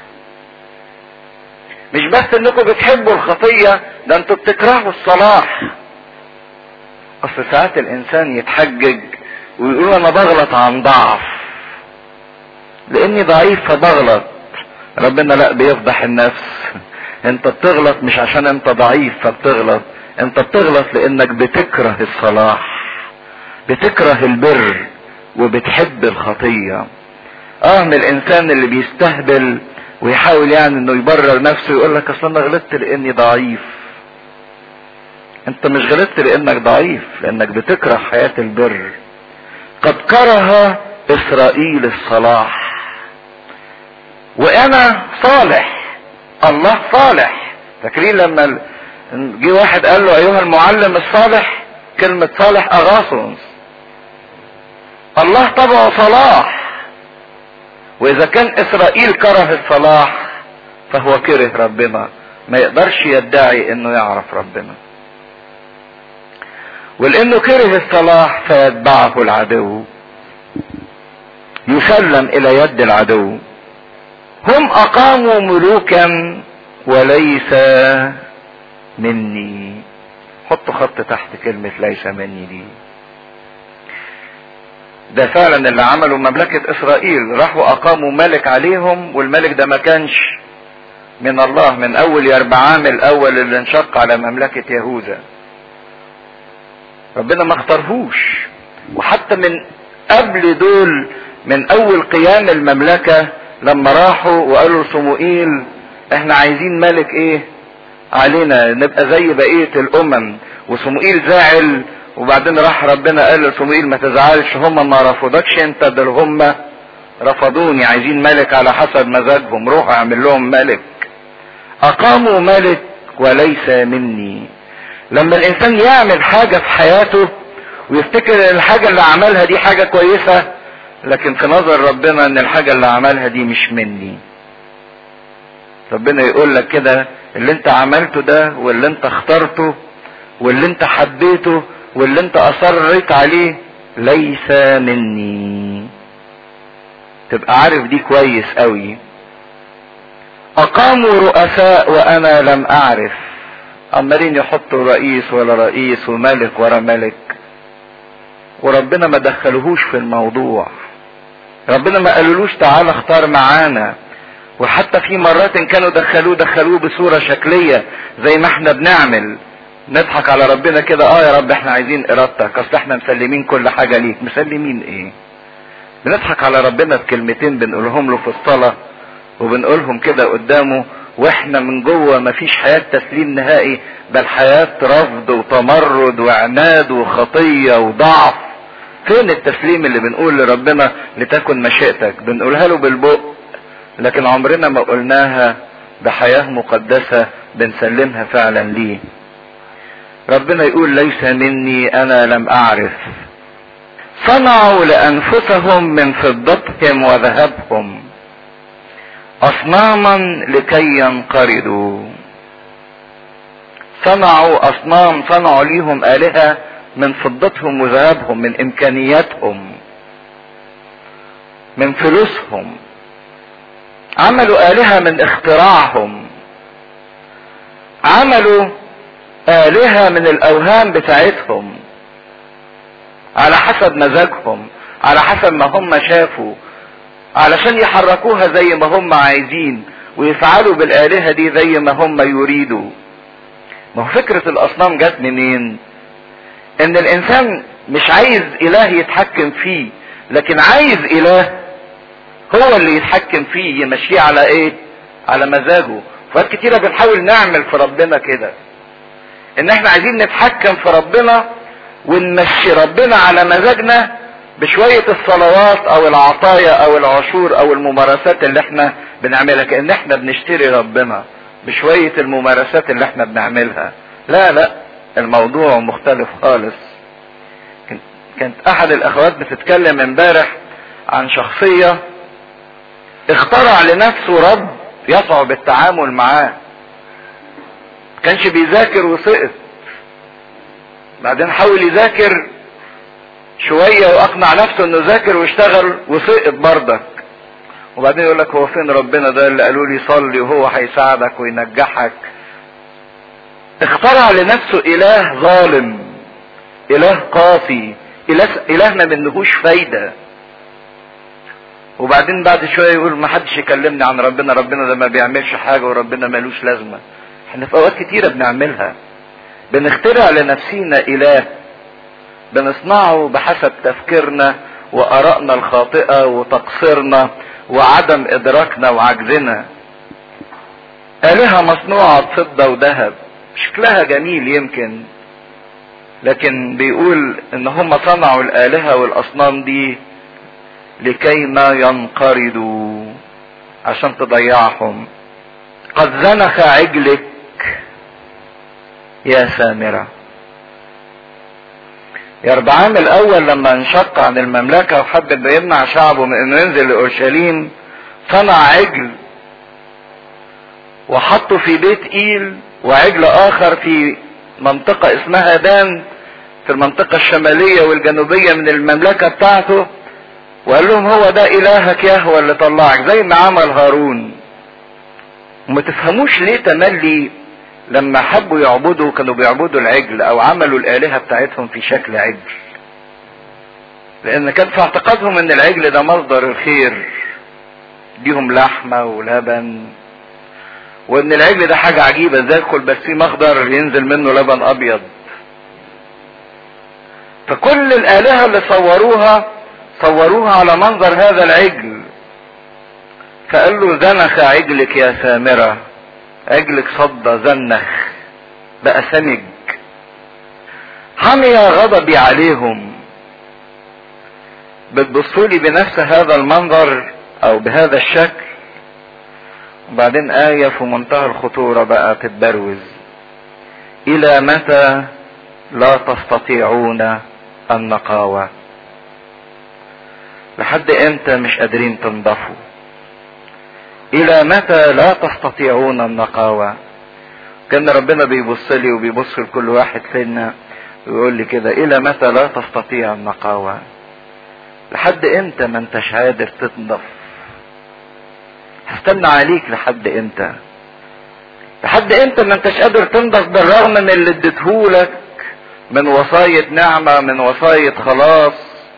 مش بس انكم بتحبوا الخطية ده انتوا بتكرهوا الصلاح اصل ساعات الانسان يتحجج ويقول انا بغلط عن ضعف لاني ضعيف فبغلط ربنا لا بيفضح النفس انت بتغلط مش عشان انت ضعيف فبتغلط انت بتغلط لانك بتكره الصلاح بتكره البر وبتحب الخطية اه من الانسان اللي بيستهبل ويحاول يعني انه يبرر نفسه يقول لك اصل انا غلطت لاني ضعيف انت مش غلطت لانك ضعيف لانك بتكره حياة البر قد كره اسرائيل الصلاح وانا صالح الله صالح فاكرين لما جه واحد قال له ايها المعلم الصالح كلمة صالح اغاصنس الله طبعه صلاح واذا كان اسرائيل كره الصلاح فهو كره ربنا ما يقدرش يدعي انه يعرف ربنا ولانه كره الصلاح فيتبعه العدو يسلم الى يد العدو هم اقاموا ملوكا وليس مني حطوا خط تحت كلمة ليس مني دي ده فعلا اللي عملوا مملكة اسرائيل راحوا اقاموا ملك عليهم والملك ده ما كانش من الله من اول يربعام الاول اللي انشق على مملكة يهوذا ربنا ما اختارهوش وحتى من قبل دول من اول قيام المملكة لما راحوا وقالوا لصموئيل احنا عايزين ملك ايه علينا نبقى زي بقية الامم وصموئيل زعل وبعدين راح ربنا قال لصموئيل ما تزعلش هم ما رفضكش انت دول هم رفضوني عايزين ملك على حسب مزاجهم روحوا اعمل لهم ملك اقاموا ملك وليس مني لما الانسان يعمل حاجة في حياته ويفتكر ان الحاجة اللي عملها دي حاجة كويسة لكن في نظر ربنا ان الحاجة اللي عملها دي مش مني ربنا يقول لك كده اللي انت عملته ده واللي انت اخترته واللي انت حبيته واللي انت اصريت عليه ليس مني تبقى عارف دي كويس قوي اقاموا رؤساء وانا لم اعرف عمالين يحطوا رئيس ولا رئيس وملك ورا ملك وربنا ما دخلهوش في الموضوع ربنا ما قالولوش تعالى اختار معانا وحتى في مرات ان كانوا دخلوه دخلوه بصورة شكلية زي ما احنا بنعمل نضحك على ربنا كده اه يا رب احنا عايزين ارادتك اصل احنا مسلمين كل حاجة ليك مسلمين ايه بنضحك على ربنا بكلمتين بنقولهم له في الصلاة وبنقولهم كده قدامه واحنا من جوه مفيش حياة تسليم نهائي بل حياة رفض وتمرد وعناد وخطية وضعف فين التسليم اللي بنقول لربنا لتكن مشيئتك بنقولها له بالبق لكن عمرنا ما قلناها بحياة مقدسة بنسلمها فعلا ليه ربنا يقول ليس مني انا لم اعرف صنعوا لانفسهم من فضتهم وذهبهم اصناما لكي ينقرضوا صنعوا اصنام صنعوا ليهم الهه من فضتهم وذهبهم من امكانياتهم من فلوسهم عملوا الهه من اختراعهم عملوا الهه من الاوهام بتاعتهم على حسب مزاجهم على حسب ما هم شافوا علشان يحركوها زي ما هم عايزين ويفعلوا بالآلهة دي زي ما هم يريدوا ما هو فكرة الأصنام جت منين إن الإنسان مش عايز إله يتحكم فيه لكن عايز إله هو اللي يتحكم فيه يمشيه على إيه؟ على مزاجه فوقت كتيرة بنحاول نعمل في ربنا كده إن إحنا عايزين نتحكم في ربنا ونمشي ربنا على مزاجنا بشوية الصلوات او العطايا او العشور او الممارسات اللي احنا بنعملها كأن احنا بنشتري ربنا بشوية الممارسات اللي احنا بنعملها لا لا الموضوع مختلف خالص كانت احد الاخوات بتتكلم امبارح عن شخصية اخترع لنفسه رب يصعب التعامل معاه كانش بيذاكر وسقط بعدين حاول يذاكر شوية واقنع نفسه انه ذاكر واشتغل وسقط بردك وبعدين يقول لك هو فين ربنا ده اللي قالوا لي صلي وهو هيساعدك وينجحك اخترع لنفسه اله ظالم اله قاسي اله اله ما منهوش فايدة وبعدين بعد شوية يقول ما حدش يكلمني عن ربنا ربنا ده ما بيعملش حاجة وربنا ملوش لازمة احنا في اوقات كتيرة بنعملها بنخترع لنفسينا اله بنصنعه بحسب تفكيرنا وارائنا الخاطئه وتقصيرنا وعدم ادراكنا وعجزنا الهه مصنوعه بفضه وذهب شكلها جميل يمكن لكن بيقول ان هم صنعوا الالهه والاصنام دي لكي ما ينقرضوا عشان تضيعهم قد زنخ عجلك يا سامره يربعام الاول لما انشق عن المملكة وحب انه يمنع شعبه من انه ينزل لاورشليم صنع عجل وحطه في بيت ايل وعجل اخر في منطقة اسمها دان في المنطقة الشمالية والجنوبية من المملكة بتاعته وقال لهم هو ده الهك يهوى اللي طلعك زي ما عمل هارون وما تفهموش ليه تملي لما حبوا يعبدوا كانوا بيعبدوا العجل او عملوا الالهة بتاعتهم في شكل عجل لان كان في اعتقادهم ان العجل ده مصدر الخير ديهم لحمة ولبن وان العجل ده حاجة عجيبة زي الكلبسيم اخضر ينزل منه لبن ابيض فكل الالهة اللي صوروها صوروها على منظر هذا العجل فقال له زنخ عجلك يا سامرة عجلك صدى زنخ بقى سمج حمي غضبي عليهم بتبصولي بنفس هذا المنظر او بهذا الشكل وبعدين آية في منتهى الخطورة بقى تتبروز إلى متى لا تستطيعون النقاوة لحد امتى مش قادرين تنضفوا الى متى لا تستطيعون النقاوة كان ربنا بيبص لي وبيبص لكل واحد فينا ويقول لي كده الى متى لا تستطيع النقاوة لحد امتى ما انتش قادر تنضف هستنى عليك لحد امتى لحد امتى ما انتش قادر تنضف بالرغم من اللي اديتهولك من وصاية نعمة من وصاية خلاص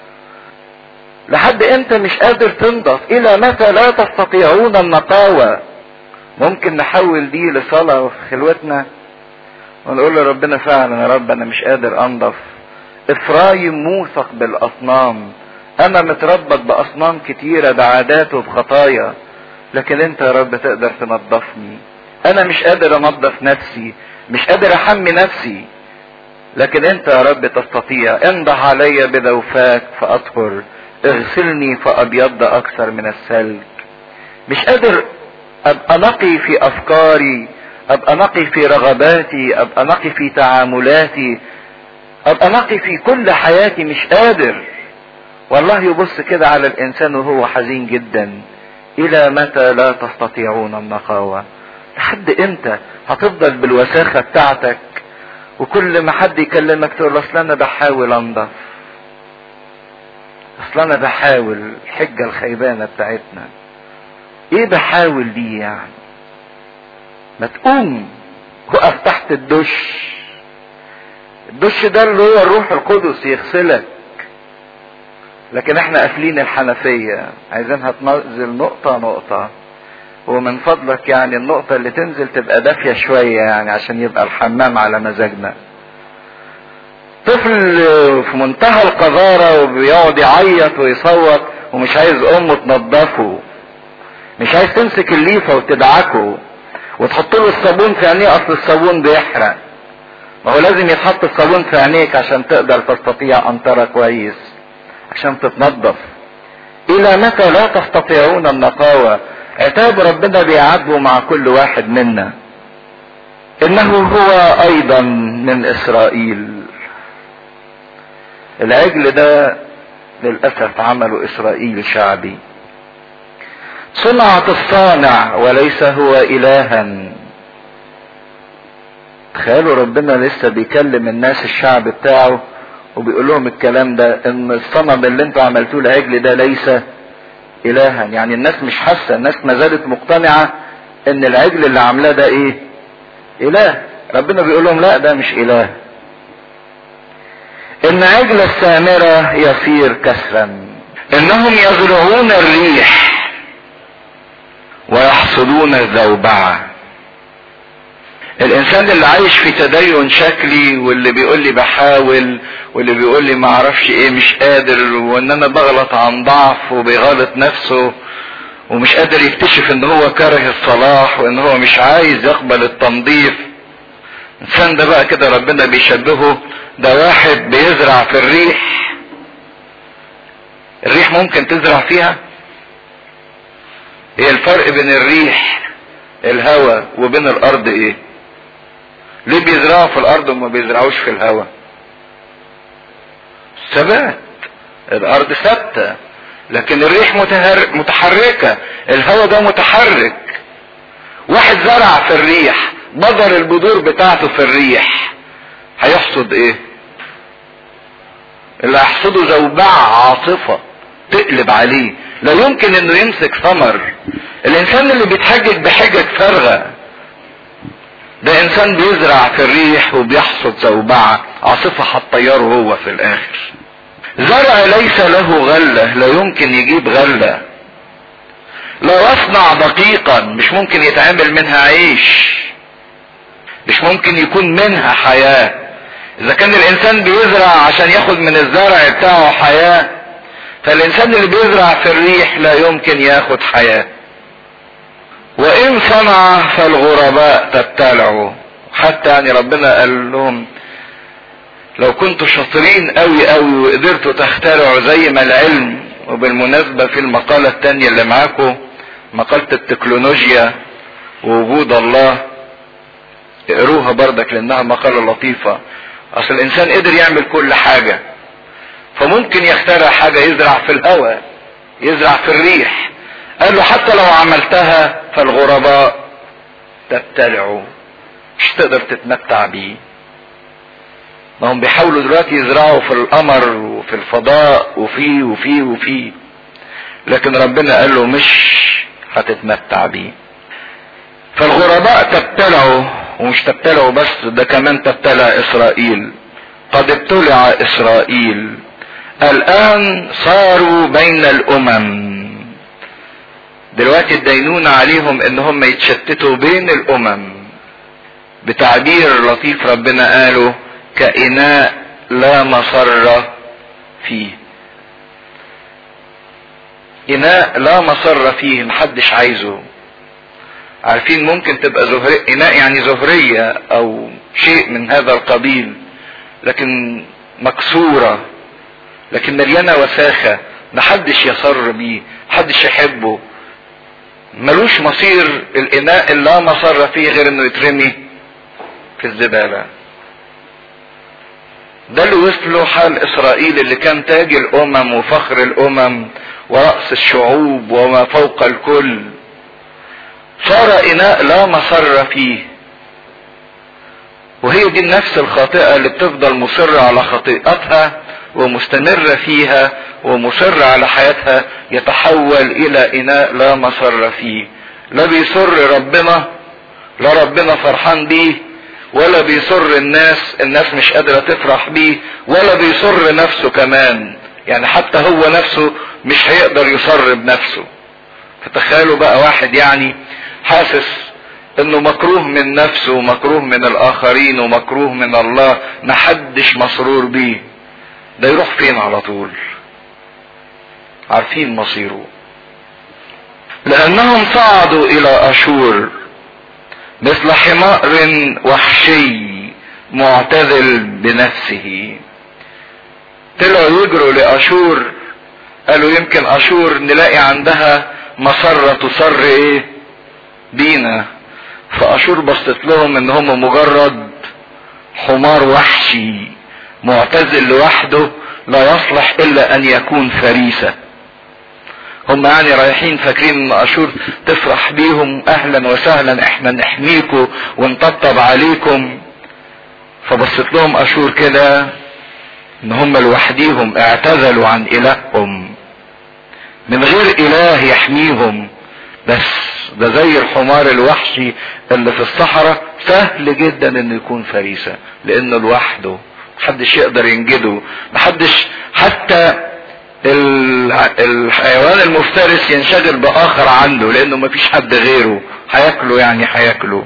لحد امتى مش قادر تنضف الى متى لا تستطيعون النقاوة ممكن نحول دي لصلاة في خلوتنا ونقول لربنا فعلا يا رب انا مش قادر انضف افرايم موثق بالاصنام انا متربط باصنام كتيرة بعادات وبخطايا لكن انت يا رب تقدر تنظفني انا مش قادر انظف نفسي مش قادر احمي نفسي لكن انت يا رب تستطيع انضح علي بذوفاك فاطهر اغسلني فابيض اكثر من الثلج مش قادر ابقى نقي في افكاري ابقى نقي في رغباتي ابقى نقي في تعاملاتي ابقى نقي في كل حياتي مش قادر والله يبص كده على الانسان وهو حزين جدا الى متى لا تستطيعون النقاوة لحد امتى هتفضل بالوساخة بتاعتك وكل ما حد يكلمك تقول اصل انا بحاول انضف اصل انا بحاول الحجة الخيبانة بتاعتنا ايه بحاول دي يعني ما تقوم وقف تحت الدش الدش ده اللي هو الروح القدس يغسلك لكن احنا قافلين الحنفية عايزينها تنزل نقطة نقطة ومن فضلك يعني النقطة اللي تنزل تبقى دافية شوية يعني عشان يبقى الحمام على مزاجنا طفل في منتهى القذارة وبيقعد يعيط ويصوت ومش عايز امه تنضفه مش عايز تمسك الليفة وتدعكه وتحط له الصابون في عينيه اصل الصابون بيحرق ما هو لازم يتحط الصابون في عينيك عشان تقدر تستطيع ان ترى كويس عشان تتنظف الى متى لا تستطيعون النقاوة عتاب ربنا بيعاتبه مع كل واحد منا انه هو ايضا من اسرائيل العجل ده للاسف عمله اسرائيل شعبي صنعة الصانع وليس هو الها تخيلوا ربنا لسه بيكلم الناس الشعب بتاعه وبيقول لهم الكلام ده ان الصنم اللي انتوا عملتوه العجل ده ليس الها يعني الناس مش حاسه الناس ما زالت مقتنعه ان العجل اللي عاملاه ده ايه اله ربنا بيقول لهم لا ده مش اله ان عجل السامرة يصير كسرا انهم يزرعون الريح ويحصدون الذوبعة الانسان اللي عايش في تدين شكلي واللي بيقول لي بحاول واللي بيقول لي ما اعرفش ايه مش قادر وان انا بغلط عن ضعف وبيغلط نفسه ومش قادر يكتشف ان هو كاره الصلاح وان هو مش عايز يقبل التنظيف الانسان ده بقى كده ربنا بيشبهه ده واحد بيزرع في الريح الريح ممكن تزرع فيها هي الفرق بين الريح الهواء وبين الارض ايه ليه بيزرعوا في الارض وما بيزرعوش في الهواء ثبات الارض ثابته لكن الريح متهر... متحركه الهواء ده متحرك واحد زرع في الريح بذر البذور بتاعته في الريح هيحصد ايه اللي هيحصده زوبعة عاصفة تقلب عليه لا يمكن انه يمسك ثمر الانسان اللي بيتحجج بحجج فارغة ده انسان بيزرع في الريح وبيحصد زوبعة عاصفة هتطيره هو في الاخر زرع ليس له غلة لا يمكن يجيب غلة لا يصنع دقيقا مش ممكن يتعمل منها عيش مش ممكن يكون منها حياة اذا كان الانسان بيزرع عشان ياخد من الزرع بتاعه حياة فالانسان اللي بيزرع في الريح لا يمكن ياخد حياة وان صنع فالغرباء تبتلعه حتى يعني ربنا قال لهم لو كنتوا شاطرين قوي قوي وقدرتوا تخترعوا زي ما العلم وبالمناسبة في المقالة التانية اللي معاكم مقالة التكنولوجيا ووجود الله اقروها بردك لانها مقالة لطيفة اصل الانسان قدر يعمل كل حاجة فممكن يخترع حاجة يزرع في الهواء يزرع في الريح قال له حتى لو عملتها فالغرباء تبتلعوا مش تقدر تتمتع بيه ما هم بيحاولوا دلوقتي يزرعوا في القمر وفي الفضاء وفي وفي وفي لكن ربنا قال له مش هتتمتع بيه فالغرباء تبتلعوا ومش تبتلعوا بس ده كمان تبتلع اسرائيل قد ابتلع اسرائيل الان صاروا بين الامم دلوقتي الدينون عليهم ان هم يتشتتوا بين الامم بتعبير لطيف ربنا قاله كإناء لا مصر فيه إناء لا مصر فيه محدش عايزه عارفين ممكن تبقى زهرية إناء يعني زهرية أو شيء من هذا القبيل لكن مكسورة لكن مليانة وساخة محدش يصر بيه محدش يحبه ملوش مصير الإناء اللي لا مصر فيه غير إنه يترمي في الزبالة ده اللي وصله حال اسرائيل اللي كان تاج الامم وفخر الامم ورأس الشعوب وما فوق الكل صار اناء لا مصر فيه وهي دي النفس الخاطئة اللي بتفضل مصرة على خطيئتها ومستمرة فيها ومصرة على حياتها يتحول الى اناء لا مصر فيه لا بيسر ربنا لا ربنا فرحان بيه ولا بيسر الناس الناس مش قادرة تفرح بيه ولا بيسر نفسه كمان يعني حتى هو نفسه مش هيقدر يسر بنفسه فتخيلوا بقى واحد يعني حاسس انه مكروه من نفسه ومكروه من الاخرين ومكروه من الله محدش مسرور بيه ده يروح فين على طول عارفين مصيره لانهم صعدوا الى اشور مثل حمار وحشي معتزل بنفسه طلعوا يجروا لاشور قالوا يمكن اشور نلاقي عندها مسرة تصر ايه بينا فاشور بصت لهم ان هم مجرد حمار وحشي معتزل لوحده لا يصلح الا ان يكون فريسه هم يعني رايحين فاكرين ان اشور تفرح بيهم اهلا وسهلا احنا نحميكم ونطبطب عليكم فبصت لهم اشور كده ان هم لوحديهم اعتزلوا عن الههم من غير اله يحميهم بس ده زي الحمار الوحشي اللي في الصحراء سهل جدا انه يكون فريسة لانه لوحده محدش يقدر ينجده محدش حتى الحيوان المفترس ينشغل باخر عنده لانه مفيش حد غيره هياكله يعني هياكله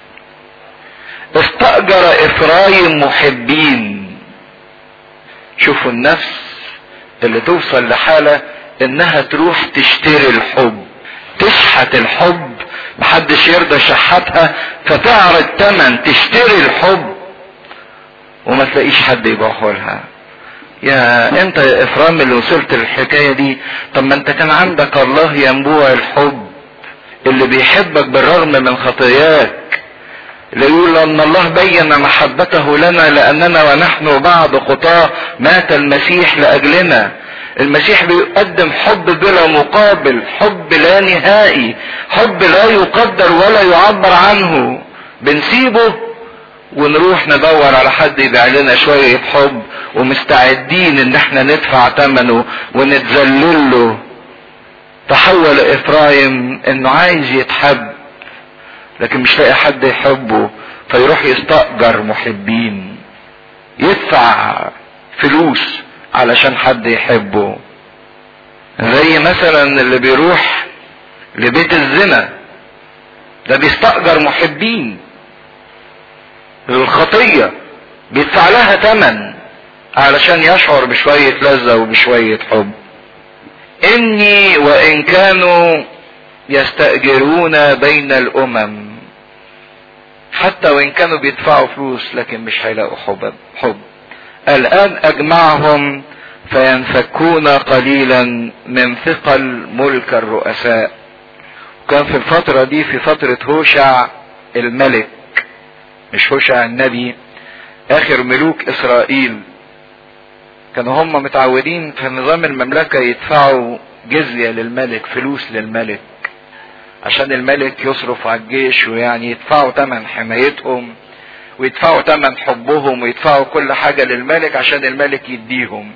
استأجر افرايم محبين شوفوا النفس اللي توصل لحالة انها تروح تشتري الحب تشحت الحب محدش يرضى يشحتها فتعرض تمن تشتري الحب وما تلاقيش حد يبيعه لها يا انت يا افرام اللي وصلت للحكايه دي طب ما انت كان عندك الله ينبوع الحب اللي بيحبك بالرغم من خطاياك اللي يقول ان الله بين محبته لنا لاننا ونحن بعد خطاه مات المسيح لاجلنا المسيح بيقدم حب بلا مقابل حب لا نهائي حب لا يقدر ولا يعبر عنه بنسيبه ونروح ندور على حد يبيع لنا شوية حب ومستعدين ان احنا ندفع ثمنه ونتذلل له تحول افرايم انه عايز يتحب لكن مش لاقي حد يحبه فيروح يستأجر محبين يدفع فلوس علشان حد يحبه زي مثلا اللي بيروح لبيت الزنا ده بيستأجر محبين للخطية بيدفع لها تمن علشان يشعر بشوية لذة وبشوية حب اني وان كانوا يستأجرون بين الامم حتى وان كانوا بيدفعوا فلوس لكن مش هيلاقوا حب حب الان اجمعهم فينفكون قليلا من ثقل ملك الرؤساء كان في الفترة دي في فترة هوشع الملك مش هوشع النبي اخر ملوك اسرائيل كانوا هم متعودين في نظام المملكة يدفعوا جزية للملك فلوس للملك عشان الملك يصرف على الجيش ويعني يدفعوا تمن حمايتهم ويدفعوا تمن حبهم ويدفعوا كل حاجة للملك عشان الملك يديهم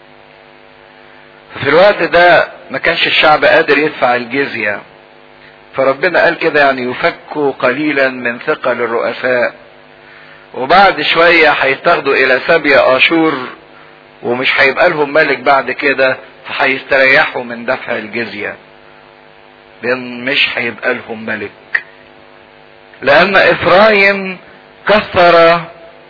ففي الوقت ده ما كانش الشعب قادر يدفع الجزية فربنا قال كده يعني يفكوا قليلا من ثقل الرؤساء وبعد شوية هيتاخدوا الى سبي اشور ومش هيبقى لهم ملك بعد كده فهيستريحوا من دفع الجزية لان مش هيبقى لهم ملك لان افرايم كثر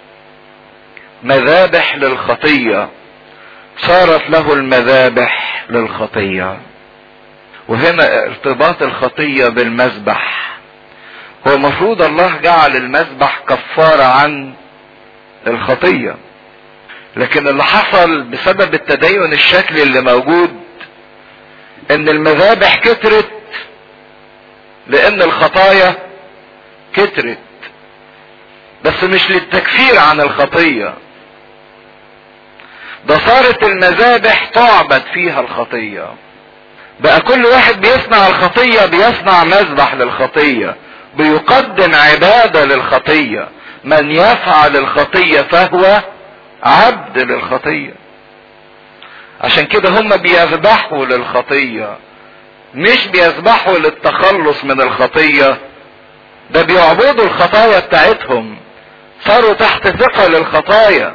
مذابح للخطية صارت له المذابح للخطية وهنا ارتباط الخطية بالمذبح هو المفروض الله جعل المذبح كفارة عن الخطية لكن اللي حصل بسبب التدين الشكلي اللي موجود ان المذابح كترت لان الخطايا كترت بس مش للتكفير عن الخطية ده صارت المذابح تعبد فيها الخطية بقى كل واحد بيصنع الخطية بيصنع مذبح للخطية بيقدم عبادة للخطية من يفعل الخطية فهو عبد للخطية عشان كده هم بيذبحوا للخطية مش بيذبحوا للتخلص من الخطية ده بيعبدوا الخطايا بتاعتهم صاروا تحت ثقل الخطايا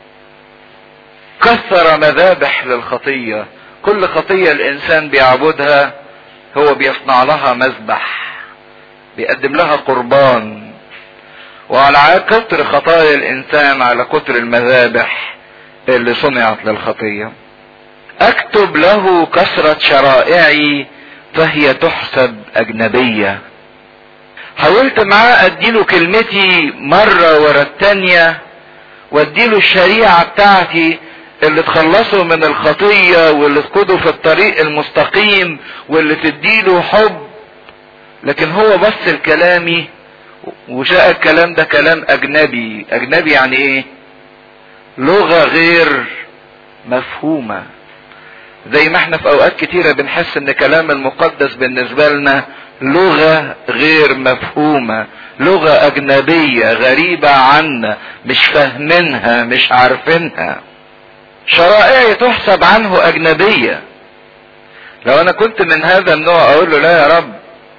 كثر مذابح للخطية كل خطية الانسان بيعبدها هو بيصنع لها مذبح بيقدم لها قربان وعلى كتر خطايا الانسان على كتر المذابح اللي صنعت للخطية اكتب له كثرة شرائعي فهي تحسب اجنبية حاولت معاه اديله كلمتي مرة ورا التانية واديله الشريعة بتاعتي اللي تخلصه من الخطية واللي تقوده في الطريق المستقيم واللي تديله حب لكن هو بص لكلامي وشاء الكلام ده كلام اجنبي اجنبي يعني ايه لغة غير مفهومة زي ما احنا في اوقات كتيرة بنحس ان كلام المقدس بالنسبة لنا لغة غير مفهومة لغة اجنبية غريبة عنا مش فاهمينها مش عارفينها شرائعي تحسب عنه اجنبية لو انا كنت من هذا النوع اقول له لا يا رب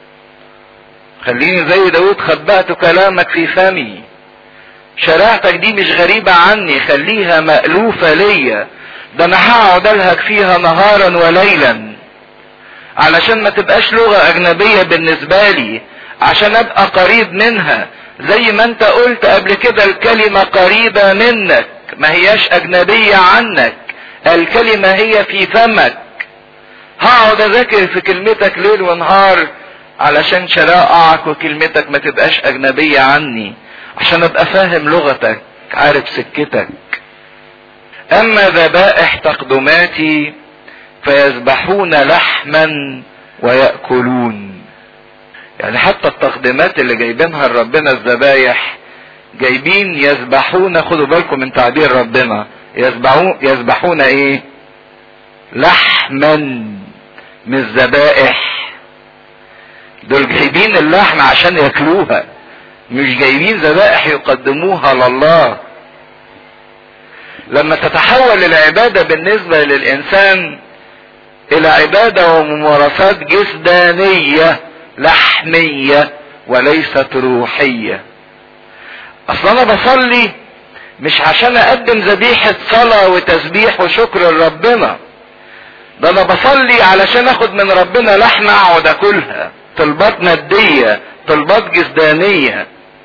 خليني زي داود خبأت كلامك في فمي شريعتك دي مش غريبة عني خليها مألوفة ليا ده انا هقعد الهك فيها نهارا وليلا علشان ما تبقاش لغة اجنبية بالنسبة لي عشان ابقى قريب منها زي ما انت قلت قبل كده الكلمة قريبة منك ما هياش اجنبية عنك الكلمة هي في فمك هقعد اذاكر في كلمتك ليل ونهار علشان شرائعك وكلمتك ما تبقاش اجنبية عني عشان ابقى فاهم لغتك عارف سكتك اما ذبائح تقدماتي فيذبحون لحما ويأكلون يعني حتى التقديمات اللي جايبينها لربنا الذبايح جايبين يذبحون خدوا بالكم من تعبير ربنا يذبحون يذبحون ايه لحما من الذبائح دول جايبين اللحم عشان ياكلوها مش جايبين ذبائح يقدموها لله لما تتحول العبادة بالنسبة للإنسان إلى عبادة وممارسات جسدانية لحمية وليست روحية أصل أنا بصلي مش عشان أقدم ذبيحة صلاة وتسبيح وشكر لربنا ده أنا بصلي علشان آخد من ربنا لحمة أقعد أكلها طلبات مادية طلبات جسدانية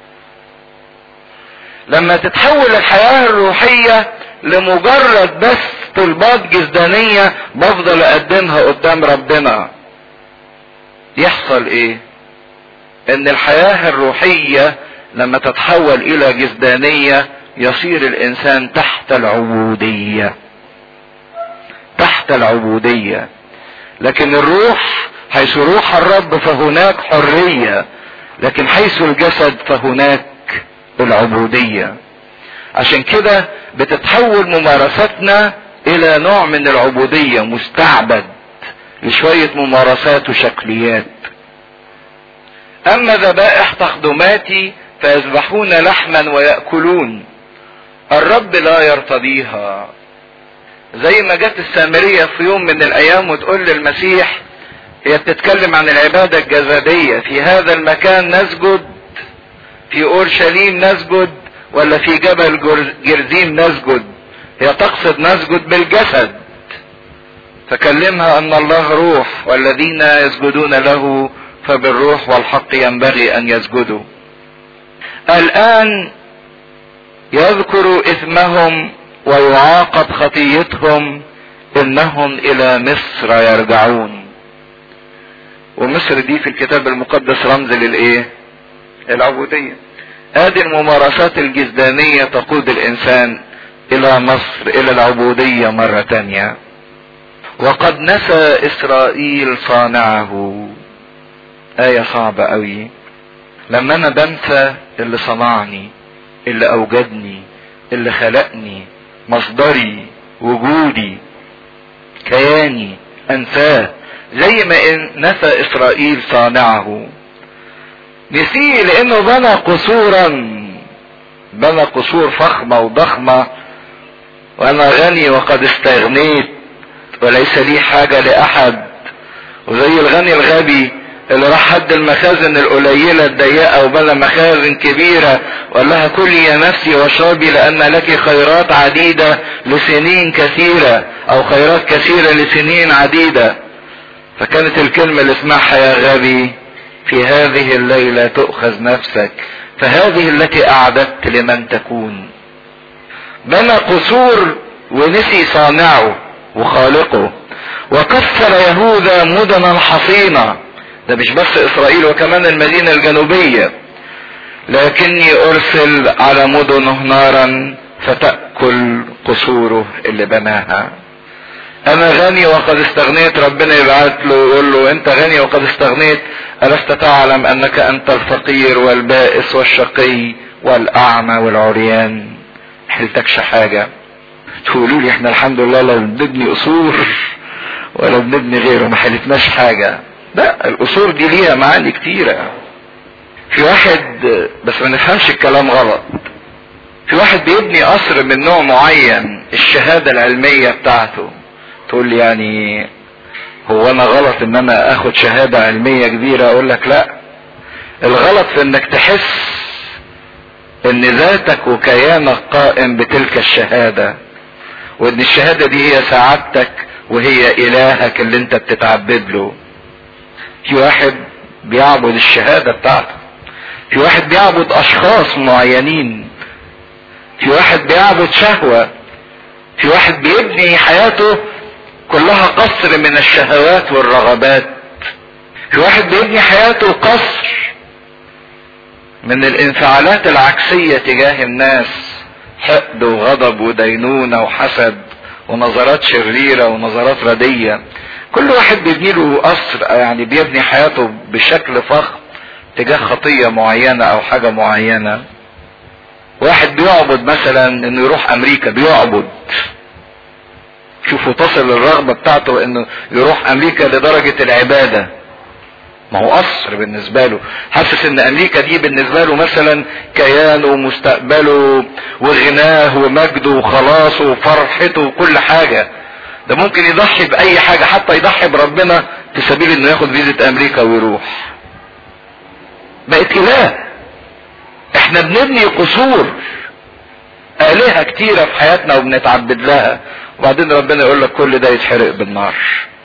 لما تتحول الحياة الروحية لمجرد بس طلبات جسدانية بفضل اقدمها قدام ربنا يحصل ايه ان الحياة الروحية لما تتحول الى جسدانية يصير الانسان تحت العبودية تحت العبودية لكن الروح حيث روح الرب فهناك حرية لكن حيث الجسد فهناك العبودية عشان كده بتتحول ممارستنا الى نوع من العبودية مستعبد لشوية ممارسات وشكليات اما ذبائح تقدماتي فيذبحون لحما ويأكلون الرب لا يرتضيها زي ما جت السامرية في يوم من الايام وتقول للمسيح هي بتتكلم عن العبادة الجسدية في هذا المكان نسجد في اورشليم نسجد ولا في جبل جرزيم نسجد هي تقصد نسجد بالجسد فكلمها ان الله روح والذين يسجدون له فبالروح والحق ينبغي ان يسجدوا الان يذكر اثمهم ويعاقب خطيتهم انهم الى مصر يرجعون ومصر دي في الكتاب المقدس رمز للايه العبودية هذه الممارسات الجسدانية تقود الانسان الى مصر الى العبودية مرة تانية وقد نسى اسرائيل صانعه آية صعبة قوي لما انا بنسى اللي صنعني اللي اوجدني اللي خلقني مصدري وجودي كياني انساه زي ما إن نسى اسرائيل صانعه نسيه لانه بنى قصورا بنى قصور فخمة وضخمة وانا غني وقد استغنيت وليس لي حاجة لاحد وزي الغني الغبي اللي راح حد المخازن القليلة الضيقة وبنى مخازن كبيرة وقال لها كلي يا نفسي واشربي لان لك خيرات عديدة لسنين كثيرة او خيرات كثيرة لسنين عديدة فكانت الكلمة اللي اسمعها يا غبي في هذه الليلة تؤخذ نفسك فهذه التي اعددت لمن تكون بنى قصور ونسي صانعه وخالقه وكسر يهوذا مدنا حصينة ده مش بس اسرائيل وكمان المدينة الجنوبية لكني ارسل على مدنه نارا فتأكل قصوره اللي بناها انا غني وقد استغنيت ربنا يبعت له ويقول له انت غني وقد استغنيت الست تعلم انك انت الفقير والبائس والشقي والاعمى والعريان حلتكش حاجة تقولوا لي احنا الحمد لله لا بنبني قصور ولا بنبني غيره ما حلتناش حاجة لا القصور دي ليها معاني كتيرة في واحد بس ما نفهمش الكلام غلط في واحد بيبني قصر من نوع معين الشهادة العلمية بتاعته تقول لي يعني هو انا غلط ان انا اخد شهادة علمية كبيرة اقول لك لا الغلط في انك تحس ان ذاتك وكيانك قائم بتلك الشهادة وان الشهادة دي هي سعادتك وهي الهك اللي انت بتتعبد له في واحد بيعبد الشهادة بتاعته في واحد بيعبد اشخاص معينين في واحد بيعبد شهوة في واحد بيبني حياته كلها قصر من الشهوات والرغبات في واحد بيبني حياته قصر من الانفعالات العكسية تجاه الناس حقد وغضب ودينونة وحسد ونظرات شريرة ونظرات ردية كل واحد بيبني له قصر يعني بيبني حياته بشكل فخم تجاه خطية معينة او حاجة معينة واحد بيعبد مثلا انه يروح امريكا بيعبد شوفوا تصل الرغبة بتاعته انه يروح امريكا لدرجة العبادة ما هو قصر بالنسبة له حاسس ان امريكا دي بالنسبة له مثلا كيانه ومستقبله وغناه ومجده وخلاصه وفرحته وكل حاجة ده ممكن يضحي باي حاجة حتى يضحي بربنا في سبيل انه ياخد فيزة امريكا ويروح بقت اله احنا بنبني قصور آلهة كتيرة في حياتنا وبنتعبد لها وبعدين ربنا يقول لك كل ده يتحرق بالنار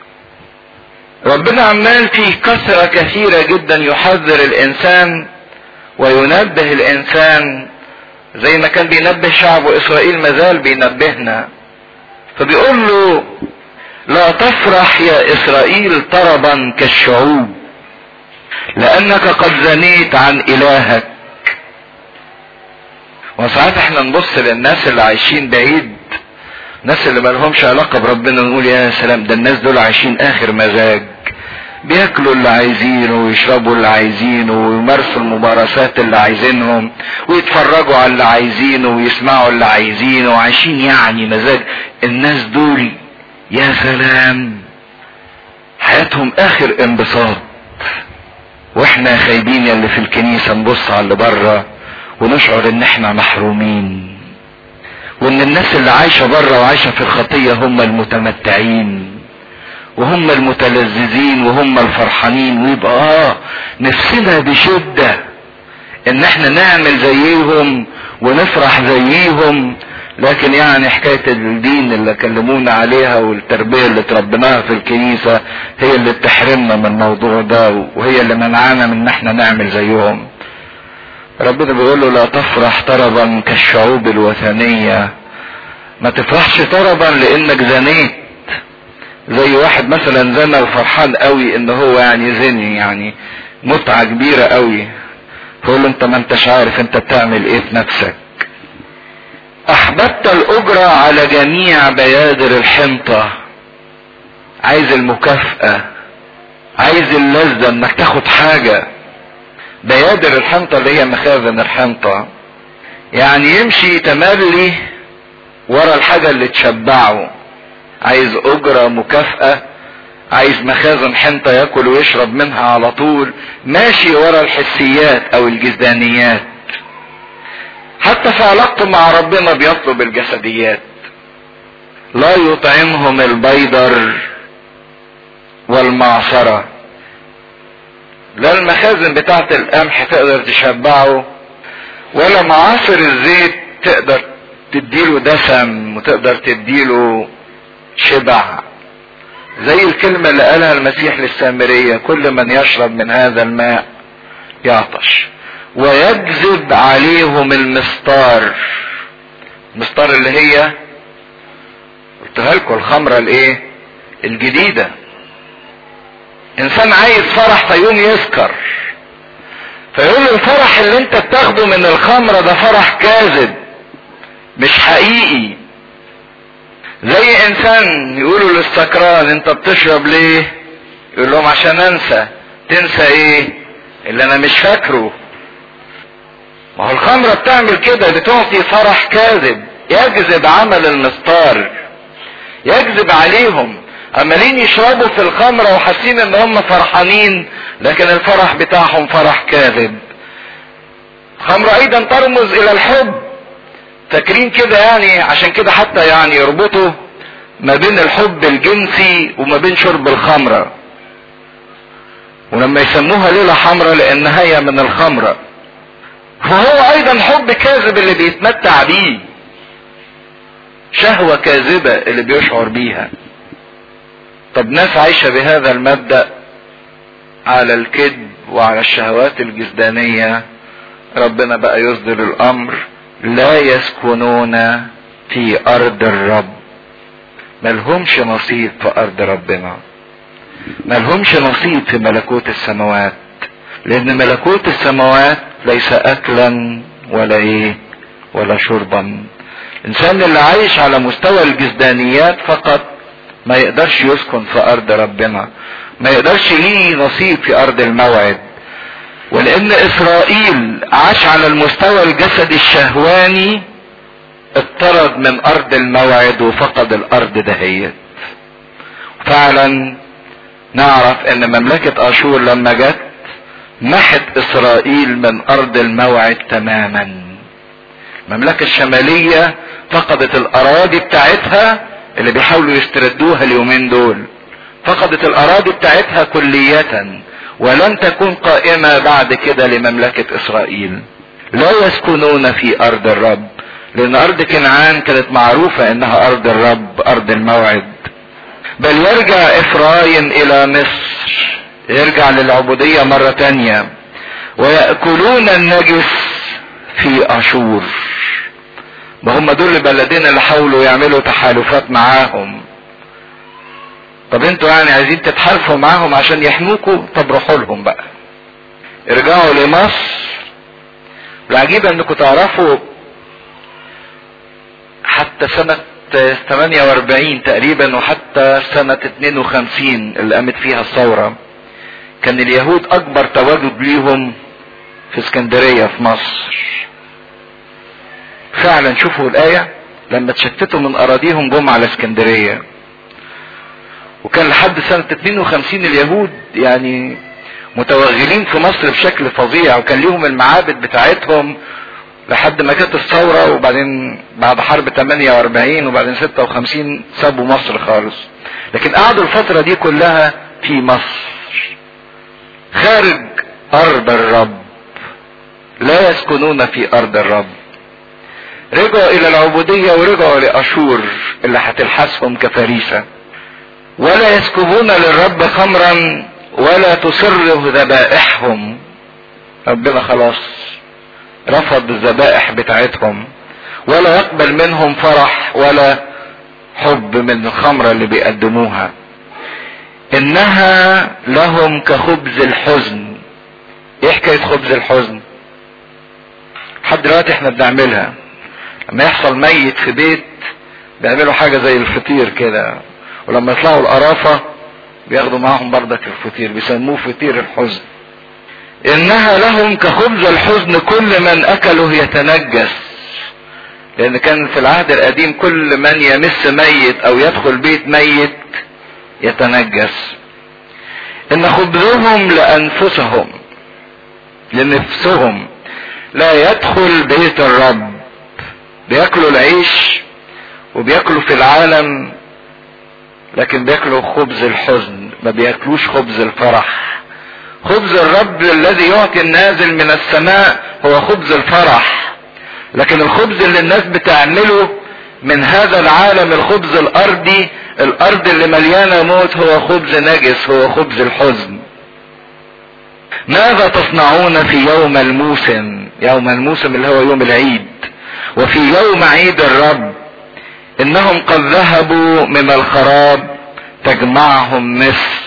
ربنا عمال فيه كثرة كثيرة جدا يحذر الإنسان وينبه الإنسان زي ما كان بينبه شعب إسرائيل مازال بينبهنا فبيقول له لا تفرح يا إسرائيل طربا كالشعوب لأنك قد زنيت عن إلهك وساعات احنا نبص للناس اللي عايشين بعيد الناس اللي مالهمش علاقة بربنا نقول يا سلام ده الناس دول عايشين اخر مزاج بياكلوا اللي عايزينه ويشربوا اللي عايزينه ويمارسوا الممارسات اللي عايزينهم ويتفرجوا على اللي عايزينه ويسمعوا اللي عايزينه وعايشين يعني مزاج الناس دول يا سلام حياتهم اخر انبساط واحنا خايبين يلي في الكنيسة نبص على اللي بره ونشعر ان احنا محرومين وان الناس اللي عايشة بره وعايشة في الخطية هم المتمتعين وهم المتلذذين وهم الفرحانين ويبقى اه نفسنا بشدة ان احنا نعمل زيهم ونفرح زيهم لكن يعني حكاية الدين اللي كلمونا عليها والتربية اللي تربيناها في الكنيسة هي اللي بتحرمنا من الموضوع ده وهي اللي منعانا من ان احنا نعمل زيهم ربنا بيقول له لا تفرح طربا كالشعوب الوثنية ما تفرحش طربا لانك زنيت زي واحد مثلا زنى وفرحان قوي ان هو يعني زني يعني متعة كبيرة قوي فقول له انت ما انتش عارف انت بتعمل ايه في نفسك احببت الاجرة على جميع بيادر الحنطة عايز المكافأة عايز اللذة انك تاخد حاجة بيادر الحنطة اللي هي مخازن الحنطة يعني يمشي تملي ورا الحاجة اللي تشبعه عايز اجرة مكافأة عايز مخازن حنطة ياكل ويشرب منها على طول ماشي ورا الحسيات او الجزدانيات حتى في علاقته مع ربنا بيطلب الجسديات لا يطعمهم البيدر والمعصرة لا المخازن بتاعت القمح تقدر تشبعه ولا معاصر الزيت تقدر تديله دسم وتقدر تديله شبع زي الكلمة اللي قالها المسيح للسامرية كل من يشرب من هذا الماء يعطش ويجذب عليهم المستار المستار اللي هي قلتها لكم الخمرة الايه الجديدة انسان عايز فرح فيقوم يسكر فيقول الفرح اللي انت بتاخده من الخمرة ده فرح كاذب مش حقيقي زي انسان يقولوا للسكران انت بتشرب ليه يقول لهم عشان انسى تنسى ايه اللي انا مش فاكره ما هو الخمرة بتعمل كده بتعطي فرح كاذب يجذب عمل المستار يجذب عليهم عمالين يشربوا في الخمرة وحاسين ان هم فرحانين لكن الفرح بتاعهم فرح كاذب الخمرة ايضا ترمز الى الحب فاكرين كده يعني عشان كده حتى يعني يربطوا ما بين الحب الجنسي وما بين شرب الخمرة ولما يسموها ليلة حمراء لانها هي من الخمرة فهو ايضا حب كاذب اللي بيتمتع بيه شهوة كاذبة اللي بيشعر بيها طب ناس عايشة بهذا المبدأ على الكذب وعلى الشهوات الجسدانية ربنا بقى يصدر الامر لا يسكنون في ارض الرب ملهمش نصيب في ارض ربنا ملهمش نصيب في ملكوت السماوات لان ملكوت السماوات ليس اكلا ولا ايه ولا شربا الانسان اللي عايش على مستوى الجسدانيات فقط ما يقدرش يسكن في ارض ربنا ما يقدرش ليه نصيب في ارض الموعد ولان اسرائيل عاش على المستوى الجسدي الشهواني اضطرد من ارض الموعد وفقد الارض دهيت فعلا نعرف ان مملكة اشور لما جت محت اسرائيل من ارض الموعد تماما المملكة الشمالية فقدت الاراضي بتاعتها اللي بيحاولوا يستردوها اليومين دول فقدت الاراضي بتاعتها كلية ولن تكون قائمة بعد كده لمملكة اسرائيل لا يسكنون في ارض الرب لان ارض كنعان كانت معروفة انها ارض الرب ارض الموعد بل يرجع افرايم الى مصر يرجع للعبودية مرة تانية ويأكلون النجس في اشور ما هم دول البلدين اللي حاولوا يعملوا تحالفات معاهم طب انتوا يعني عايزين تتحالفوا معاهم عشان يحموكوا طب روحوا لهم بقى ارجعوا لمصر العجيب انكم تعرفوا حتى سنة 48 تقريبا وحتى سنة 52 اللي قامت فيها الثورة كان اليهود اكبر تواجد ليهم في اسكندرية في مصر فعلا شوفوا الآية لما تشتتوا من أراضيهم جم على اسكندرية وكان لحد سنة 52 اليهود يعني متوغلين في مصر بشكل فظيع وكان ليهم المعابد بتاعتهم لحد ما جت الثورة وبعدين بعد حرب 48 وبعدين 56 سابوا مصر خالص لكن قعدوا الفترة دي كلها في مصر خارج أرض الرب لا يسكنون في أرض الرب رجعوا إلى العبودية ورجعوا لأشور اللي هتلحسهم كفريسة ولا يسكبون للرب خمرا ولا تصره ذبائحهم ربنا خلاص رفض الذبائح بتاعتهم ولا يقبل منهم فرح ولا حب من الخمرة اللي بيقدموها انها لهم كخبز الحزن ايه حكاية خبز الحزن لحد دلوقتي احنا بنعملها لما يحصل ميت في بيت بيعملوا حاجة زي الفطير كده ولما يطلعوا القرافة بياخدوا معاهم بردك الفطير بيسموه فطير الحزن انها لهم كخبز الحزن كل من اكله يتنجس لان كان في العهد القديم كل من يمس ميت او يدخل بيت ميت يتنجس ان خبزهم لانفسهم لنفسهم لا يدخل بيت الرب بياكلوا العيش وبياكلوا في العالم لكن بياكلوا خبز الحزن ما بياكلوش خبز الفرح خبز الرب الذي يعطي النازل من السماء هو خبز الفرح لكن الخبز اللي الناس بتعمله من هذا العالم الخبز الارضي الارض اللي مليانه موت هو خبز نجس هو خبز الحزن ماذا تصنعون في يوم الموسم يوم الموسم اللي هو يوم العيد وفي يوم عيد الرب انهم قد ذهبوا من الخراب تجمعهم مصر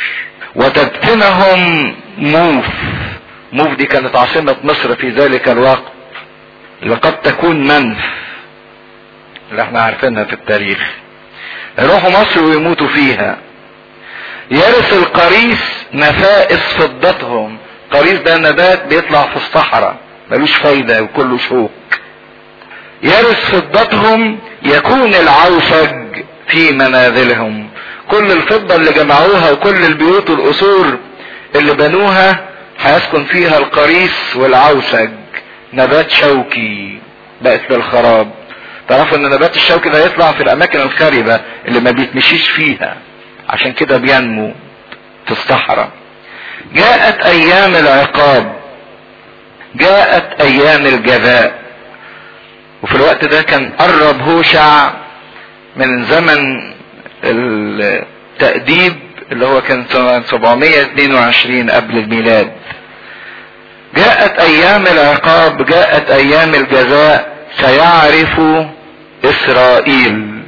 وتدفنهم موف موف دي كانت عاصمة مصر في ذلك الوقت لقد تكون منف اللي احنا عارفينها في التاريخ يروحوا مصر ويموتوا فيها يرث القريس نفائس فضتهم قريس ده نبات بيطلع في الصحراء ملوش فايدة وكله شوك يرث فضتهم يكون العوسج في منازلهم كل الفضة اللي جمعوها وكل البيوت والقصور اللي بنوها هيسكن فيها القريس والعوسج نبات شوكي بقت للخراب تعرفوا ان نبات الشوكي ده يطلع في الاماكن الخاربة اللي ما بيتمشيش فيها عشان كده بينمو في الصحراء جاءت ايام العقاب جاءت ايام الجزاء وفي الوقت ده كان قرب هوشع من زمن التأديب اللي هو كان سنة 722 قبل الميلاد جاءت ايام العقاب جاءت ايام الجزاء سيعرف اسرائيل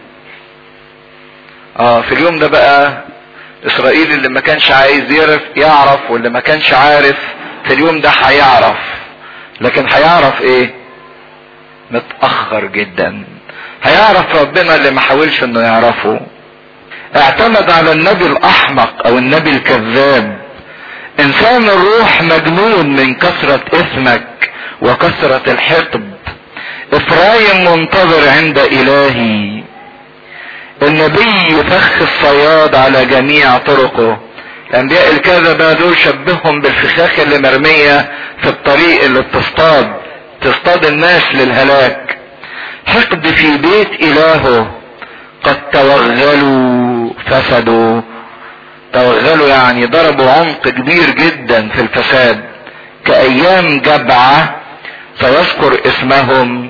اه في اليوم ده بقى اسرائيل اللي ما كانش عايز يعرف يعرف واللي ما كانش عارف في اليوم ده هيعرف لكن هيعرف ايه متأخر جدا هيعرف ربنا اللي ما حاولش انه يعرفه اعتمد على النبي الاحمق او النبي الكذاب انسان الروح مجنون من كثرة اثمك وكثرة الحقد افرايم منتظر عند الهي النبي يفخ الصياد على جميع طرقه الانبياء الكذبة دول شبههم بالفخاخ اللي مرمية في الطريق اللي بتصطاد تصطاد الناس للهلاك حقد في بيت الهه قد توغلوا فسدوا توغلوا يعني ضربوا عمق كبير جدا في الفساد كايام جبعة سيذكر اسمهم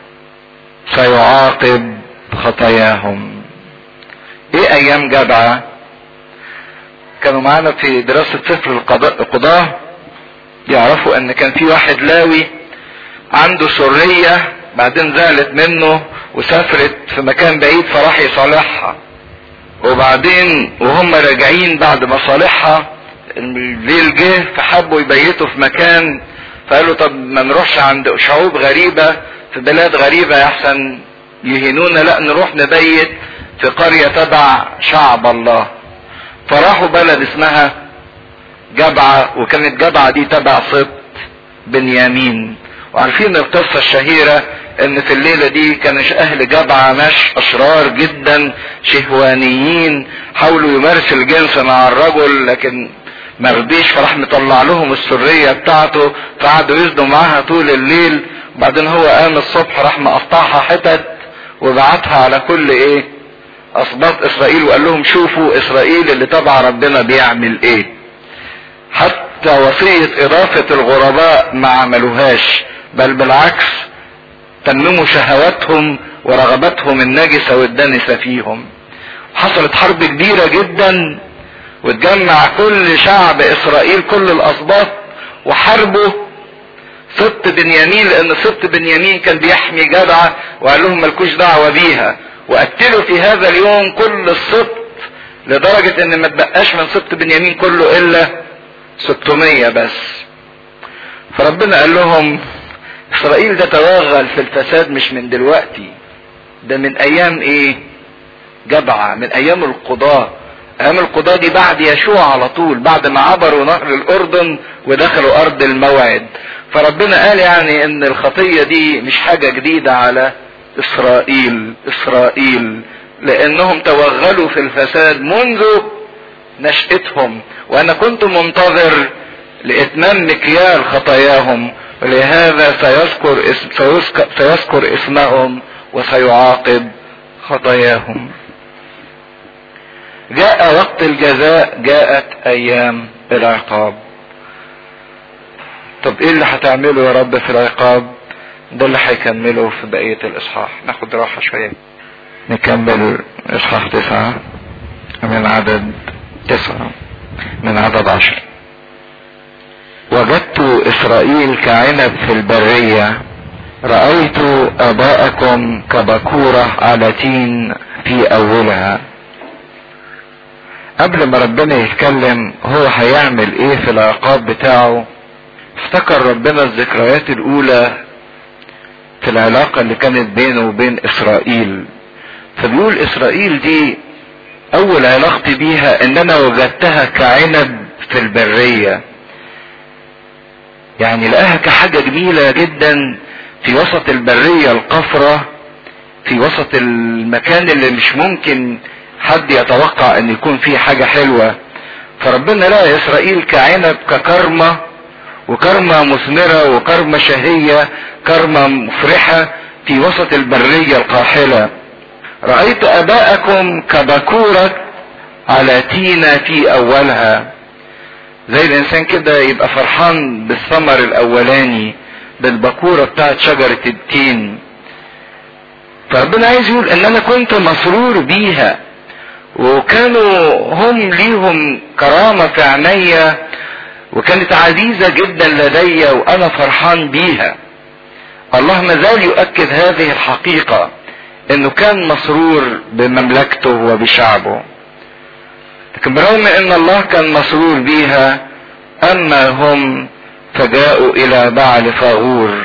سيعاقب خطاياهم ايه ايام جبعة كانوا معانا في دراسة سفر القضاء يعرفوا ان كان في واحد لاوي عنده سرية بعدين زعلت منه وسافرت في مكان بعيد فراح يصالحها وبعدين وهم راجعين بعد ما صالحها الليل جه فحبوا يبيتوا في مكان فقالوا طب ما نروحش عند شعوب غريبة في بلاد غريبة احسن يهينونا لا نروح نبيت في قرية تبع شعب الله فراحوا بلد اسمها جبعة وكانت جبعة دي تبع سبط بنيامين وعارفين القصة الشهيرة ان في الليلة دي كان اهل جبعة ناس اشرار جدا شهوانيين حاولوا يمارسوا الجنس مع الرجل لكن ما رضيش فراح مطلع لهم السرية بتاعته فقعدوا يزنوا معاها طول الليل وبعدين هو قام الصبح راح مقطعها حتت وبعتها على كل ايه اسباط اسرائيل وقال لهم شوفوا اسرائيل اللي تبع ربنا بيعمل ايه حتى وصية اضافة الغرباء ما عملوهاش بل بالعكس تمموا شهواتهم ورغباتهم النجسة والدنسة فيهم حصلت حرب كبيرة جدا وتجمع كل شعب اسرائيل كل الاسباط وحاربوا سبط بنيامين لان سبط بنيامين كان بيحمي جدعة وقال لهم ملكوش دعوة بيها وقتلوا في هذا اليوم كل السبط لدرجة ان ما تبقاش من سبط بنيامين كله الا 600 بس فربنا قال لهم اسرائيل ده توغل في الفساد مش من دلوقتي ده من ايام ايه جبعة من ايام القضاة ايام القضاة دي بعد يشوع على طول بعد ما عبروا نهر الاردن ودخلوا ارض الموعد فربنا قال يعني ان الخطية دي مش حاجة جديدة على اسرائيل اسرائيل لانهم توغلوا في الفساد منذ نشأتهم وانا كنت منتظر لاتمام مكيال خطاياهم ولهذا سيذكر اسم سيذكر, سيذكر اسمهم وسيعاقب خطاياهم جاء وقت الجزاء جاءت ايام العقاب طب ايه اللي هتعمله يا رب في العقاب ده اللي هيكمله في بقية الاصحاح ناخد راحة شوية نكمل اصحاح تسعة من عدد تسعة من عدد عشر وجدت اسرائيل كعنب في البرية رأيت اباءكم كبكورة على تين في اولها قبل ما ربنا يتكلم هو هيعمل ايه في العقاب بتاعه افتكر ربنا الذكريات الاولى في العلاقة اللي كانت بينه وبين اسرائيل فبيقول اسرائيل دي اول علاقتي بيها ان انا وجدتها كعنب في البرية يعني لقاها كحاجة جميلة جدا في وسط البرية القفرة في وسط المكان اللي مش ممكن حد يتوقع ان يكون فيه حاجة حلوة فربنا لقى اسرائيل كعنب ككرمة وكرمة مثمرة وكرمة شهية كرمة مفرحة في وسط البرية القاحلة رأيت اباءكم كبكورة على تينة في اولها زي الانسان كده يبقى فرحان بالثمر الاولاني بالبكورة بتاعت شجرة التين فربنا عايز يقول ان انا كنت مسرور بيها وكانوا هم ليهم كرامة في عينيا وكانت عزيزة جدا لدي وانا فرحان بيها الله ما زال يؤكد هذه الحقيقة انه كان مسرور بمملكته وبشعبه لكن برغم ان الله كان مسرور بيها اما هم فجاءوا الى بعل فاغور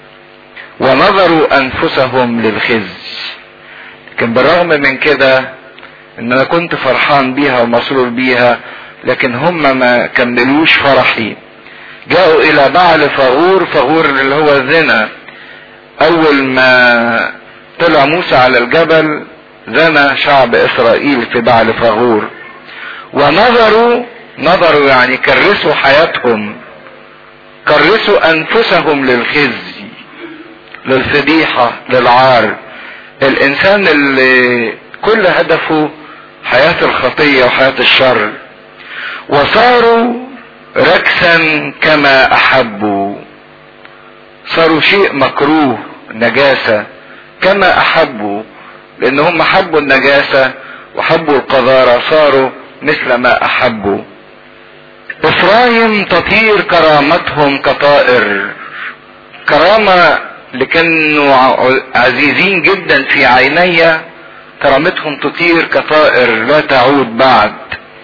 ونظروا انفسهم للخزي لكن بالرغم من كده ان انا كنت فرحان بيها ومسرور بيها لكن هم ما كملوش فرحي جاءوا الى بعل فغور فغور اللي هو الزنا اول ما طلع موسى على الجبل زنى شعب اسرائيل في بعل فغور ونظروا نظروا يعني كرسوا حياتهم كرسوا انفسهم للخزي للفضيحة للعار الانسان اللي كل هدفه حياة الخطية وحياة الشر وصاروا ركسا كما احبوا صاروا شيء مكروه نجاسة كما احبوا لان هم حبوا النجاسة وحبوا القذارة صاروا مثل ما احبوا افرايم تطير كرامتهم كطائر كرامة اللي كانوا عزيزين جدا في عيني كرامتهم تطير كطائر لا تعود بعد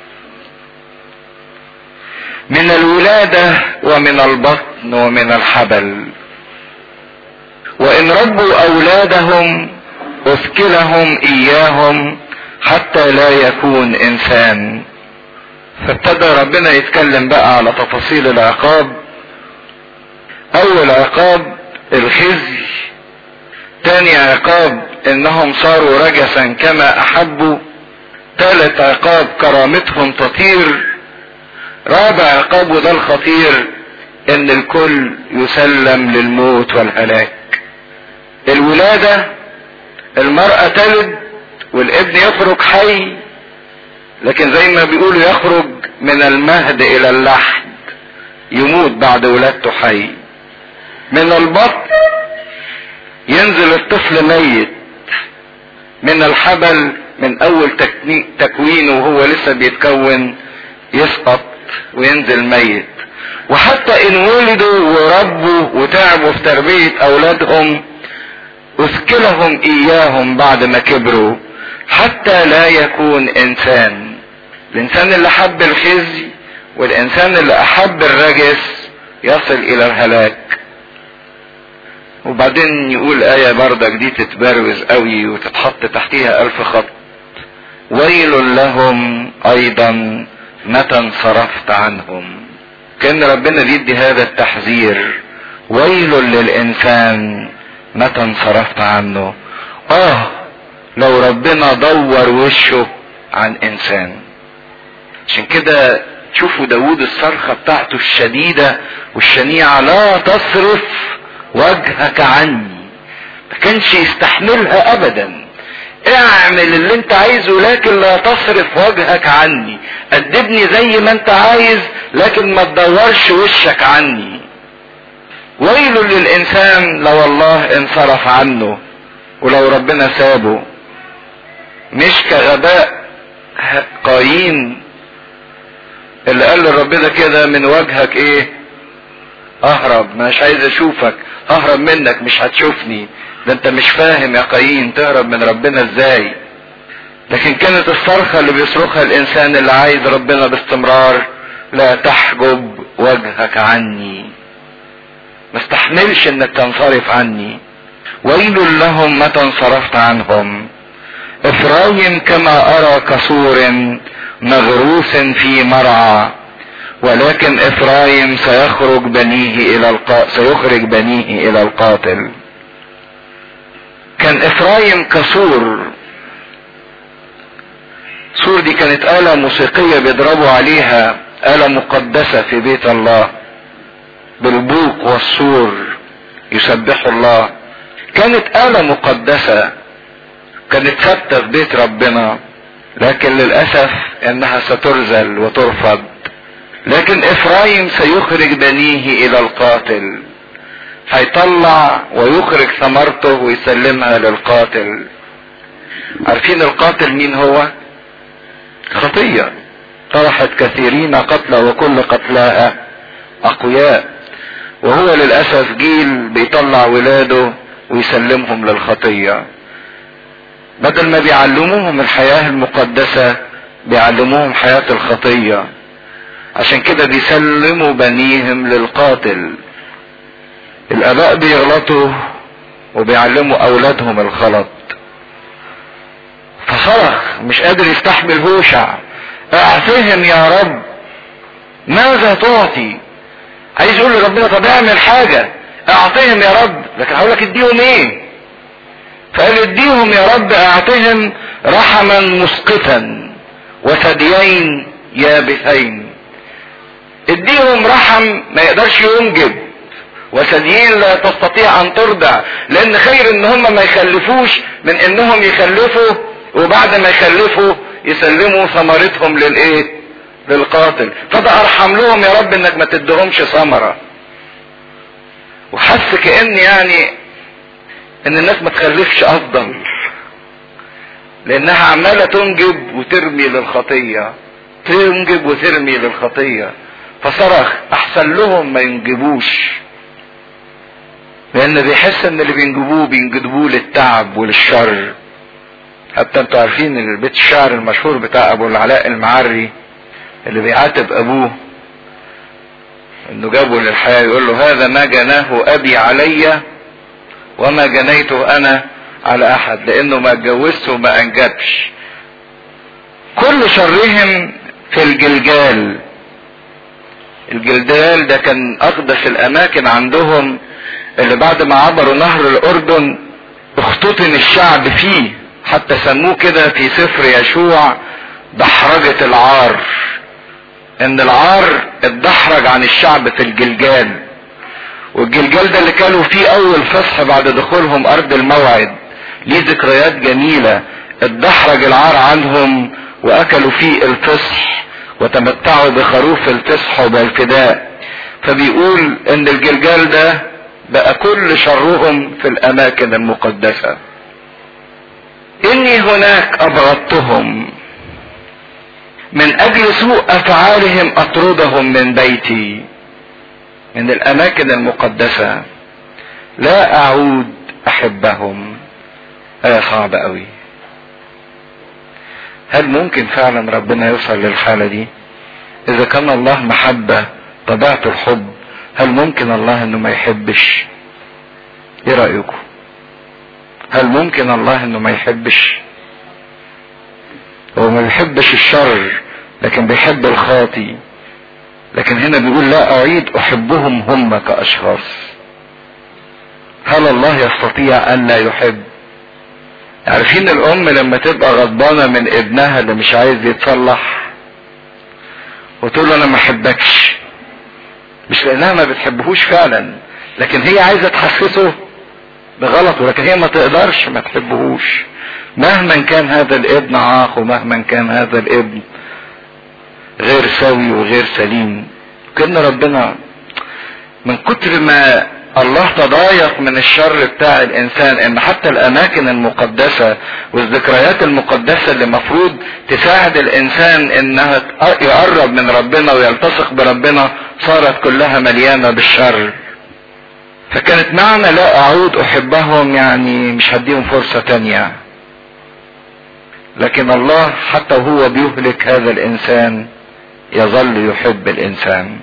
من الولادة ومن البطن ومن الحبل وإن ربوا أولادهم اثكلهم اياهم حتى لا يكون انسان فابتدى ربنا يتكلم بقى على تفاصيل العقاب اول عقاب الخزي تاني عقاب انهم صاروا رجسا كما احبوا تالت عقاب كرامتهم تطير رابع عقاب وده الخطير ان الكل يسلم للموت والهلاك الولادة المرأة تلد والابن يخرج حي لكن زي ما بيقولوا يخرج من المهد الى اللحد يموت بعد ولادته حي من البطن ينزل الطفل ميت من الحبل من اول تكوينه وهو لسه بيتكون يسقط وينزل ميت وحتى ان ولدوا وربوا وتعبوا في تربية اولادهم اثكلهم اياهم بعد ما كبروا حتى لا يكون انسان الانسان اللي حب الخزي والانسان اللي احب الرجس يصل الى الهلاك وبعدين يقول آية بردك دي تتبروز قوي وتتحط تحتيها ألف خط ويل لهم أيضا متى انصرفت عنهم كان ربنا بيدي هذا التحذير ويل للإنسان متى انصرفت عنه آه لو ربنا دور وشه عن إنسان عشان كده تشوفوا داود الصرخة بتاعته الشديدة والشنيعة لا تصرف وجهك عني ما كانش يستحملها ابدا اعمل اللي انت عايزه لكن لا تصرف وجهك عني ادبني زي ما انت عايز لكن ما تدورش وشك عني ويل للانسان لو الله انصرف عنه ولو ربنا سابه مش كغباء قايين اللي قال لربنا كده من وجهك ايه اهرب مش عايز اشوفك اهرب منك مش هتشوفني ده انت مش فاهم يا قايين تهرب من ربنا ازاي لكن كانت الصرخة اللي بيصرخها الانسان اللي عايز ربنا باستمرار لا تحجب وجهك عني ما استحملش انك تنصرف عني ويل لهم متى انصرفت عنهم افرايم كما ارى كسور مغروس في مرعى ولكن افرايم سيخرج بنيه الى القا... سيخرج بنيه الى القاتل كان افرايم كسور سور دي كانت آلة موسيقية بيضربوا عليها آلة مقدسة في بيت الله بالبوق والسور يسبحوا الله كانت آلة مقدسة كانت ثابتة في بيت ربنا لكن للأسف انها سترزل وترفض لكن افرايم سيخرج بنيه الى القاتل هيطلع ويخرج ثمرته ويسلمها للقاتل عارفين القاتل مين هو خطية طرحت كثيرين قتلى وكل قتلاها اقوياء وهو للاسف جيل بيطلع ولاده ويسلمهم للخطية بدل ما بيعلموهم الحياة المقدسة بيعلموهم حياة الخطية عشان كده بيسلموا بنيهم للقاتل الاباء بيغلطوا وبيعلموا اولادهم الغلط فصرخ مش قادر يستحمل هوشع اعفهم يا رب ماذا تعطي عايز يقول لربنا طب اعمل حاجة اعطيهم يا رب لكن هقول لك اديهم ايه فقال اديهم يا رب اعطهم رحما مسقطا وثديين يابسين اديهم رحم ما يقدرش ينجب وثديين لا تستطيع ان ترضع لان خير ان هم ما يخلفوش من انهم يخلفوا وبعد ما يخلفوا يسلموا ثمرتهم للايه للقاتل فده ارحم لهم يا رب انك ما تدهمش ثمرة وحس كأن يعني ان الناس ما تخلفش افضل لانها عمالة تنجب وترمي للخطية تنجب وترمي للخطية فصرخ احسن لهم ما ينجبوش لان بيحس ان اللي بينجبوه بينجبوه للتعب وللشر حتى انتوا عارفين البيت الشعر المشهور بتاع ابو العلاء المعري اللي بيعاتب ابوه انه جابه للحياة يقول له هذا ما جناه ابي علي وما جنيته انا على احد لانه ما اتجوزش وما انجبش كل شرهم في الجلجال الجلجال ده كان اقدس الاماكن عندهم اللي بعد ما عبروا نهر الاردن اختتن الشعب فيه حتى سموه كده في سفر يشوع دحرجة العار ان العار اتدحرج عن الشعب في الجلجال والجلجال ده اللي كانوا فيه اول فصح بعد دخولهم ارض الموعد ليه ذكريات جميلة اتدحرج العار عنهم واكلوا فيه الفصح وتمتعوا بخروف الفصح وبالفداء فبيقول ان الجلجال ده بقى كل شرهم في الاماكن المقدسة اني هناك ابغضتهم من اجل سوء افعالهم اطردهم من بيتي من الاماكن المقدسة لا اعود احبهم ايه صعبة قوي هل ممكن فعلا ربنا يوصل للحالة دي اذا كان الله محبة طبيعته الحب هل ممكن الله انه ما يحبش ايه رأيكم هل ممكن الله انه ما يحبش هو ما بيحبش الشر لكن بيحب الخاطي لكن هنا بيقول لا اعيد احبهم هم كاشخاص هل الله يستطيع ان لا يحب عارفين الام لما تبقى غضبانه من ابنها اللي مش عايز يتصلح وتقول له انا ما احبكش مش لانها ما بتحبهوش فعلا لكن هي عايزه تحسسه بغلطه لكن هي ما تقدرش ما تحبهوش مهما كان هذا الابن عاق ومهما كان هذا الابن غير سوي وغير سليم كان ربنا من كتر ما الله تضايق من الشر بتاع الانسان ان حتى الاماكن المقدسة والذكريات المقدسة اللي مفروض تساعد الانسان انها يقرب من ربنا ويلتصق بربنا صارت كلها مليانة بالشر فكانت معنى لا اعود احبهم يعني مش هديهم فرصة تانية لكن الله حتى وهو بيهلك هذا الانسان يظل يحب الانسان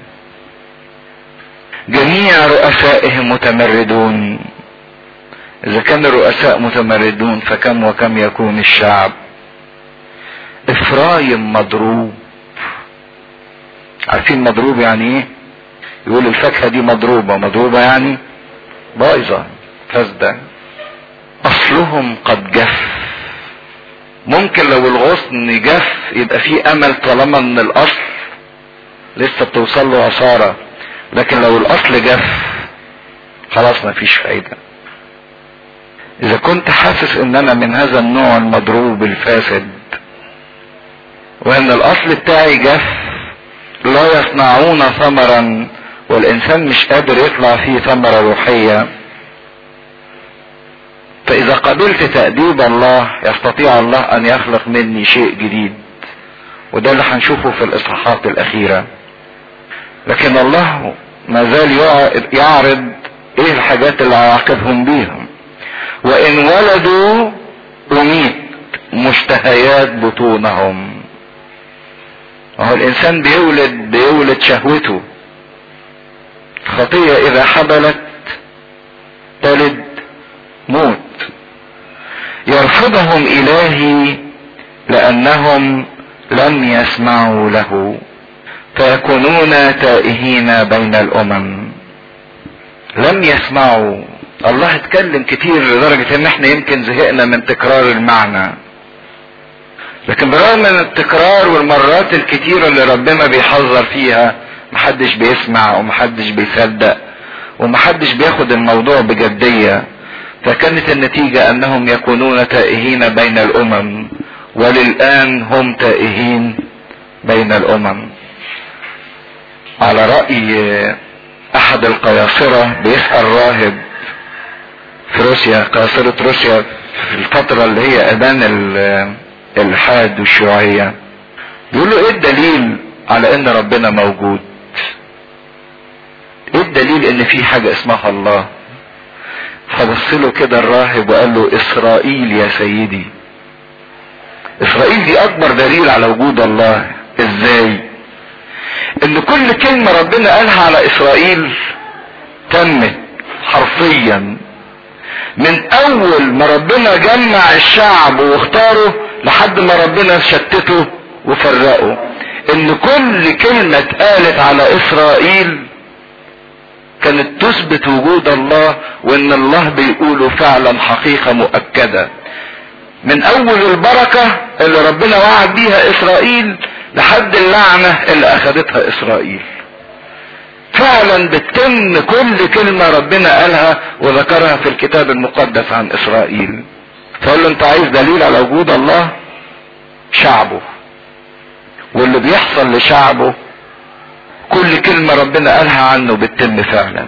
جميع رؤسائهم متمردون اذا كان الرؤساء متمردون فكم وكم يكون الشعب افرايم مضروب عارفين مضروب يعني ايه يقول الفاكهة دي مضروبة مضروبة يعني بايظة فاسدة اصلهم قد جف ممكن لو الغصن جف يبقى فيه امل طالما ان الاصل لسه بتوصل له عصارة لكن لو الاصل جف خلاص مفيش فايدة اذا كنت حاسس ان انا من هذا النوع المضروب الفاسد وان الاصل بتاعي جف لا يصنعون ثمرا والانسان مش قادر يطلع فيه ثمرة روحية فاذا قبلت تأديب الله يستطيع الله ان يخلق مني شيء جديد وده اللي هنشوفه في الاصحاحات الاخيرة لكن الله ما زال يعرض ايه الحاجات اللي هيعاقبهم بيهم وان ولدوا اميت مشتهيات بطونهم وهو الانسان بيولد بيولد شهوته خطية اذا حبلت تلد موت يرفضهم الهي لانهم لم يسمعوا له فيكونون تائهين بين الامم لم يسمعوا الله اتكلم كتير لدرجة ان احنا يمكن زهقنا من تكرار المعنى لكن برغم من التكرار والمرات الكتيرة اللي ربنا بيحذر فيها محدش بيسمع ومحدش بيصدق ومحدش بياخد الموضوع بجدية فكانت النتيجة انهم يكونون تائهين بين الامم وللان هم تائهين بين الامم على رأي احد القياصرة بيسأل راهب في روسيا قياصرة روسيا في الفترة اللي هي ابان الالحاد والشيوعية بيقول له ايه الدليل على ان ربنا موجود ايه الدليل ان في حاجة اسمها الله فبص له كده الراهب وقال له اسرائيل يا سيدي اسرائيل دي اكبر دليل على وجود الله ازاي ان كل كلمة ربنا قالها على اسرائيل تمت حرفيا من اول ما ربنا جمع الشعب واختاره لحد ما ربنا شتته وفرقه ان كل كلمة اتقالت على اسرائيل كانت تثبت وجود الله وان الله بيقوله فعلا حقيقة مؤكدة من اول البركة اللي ربنا وعد بيها اسرائيل لحد اللعنة اللي اخذتها اسرائيل فعلا بتتم كل كلمة ربنا قالها وذكرها في الكتاب المقدس عن اسرائيل فقال له انت عايز دليل على وجود الله شعبه واللي بيحصل لشعبه كل كلمة ربنا قالها عنه بتتم فعلا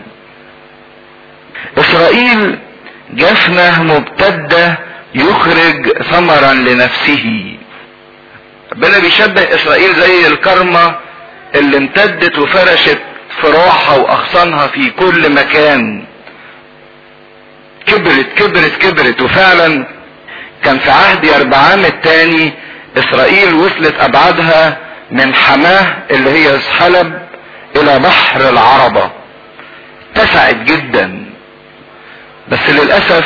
اسرائيل جفنة مبتدة يخرج ثمرا لنفسه ربنا بيشبه اسرائيل زي الكرمة اللي امتدت وفرشت فروعها واغصانها في كل مكان كبرت كبرت كبرت وفعلا كان في عهد يربعام الثاني اسرائيل وصلت ابعادها من حماه اللي هي حلب الى بحر العربة اتسعت جدا بس للأسف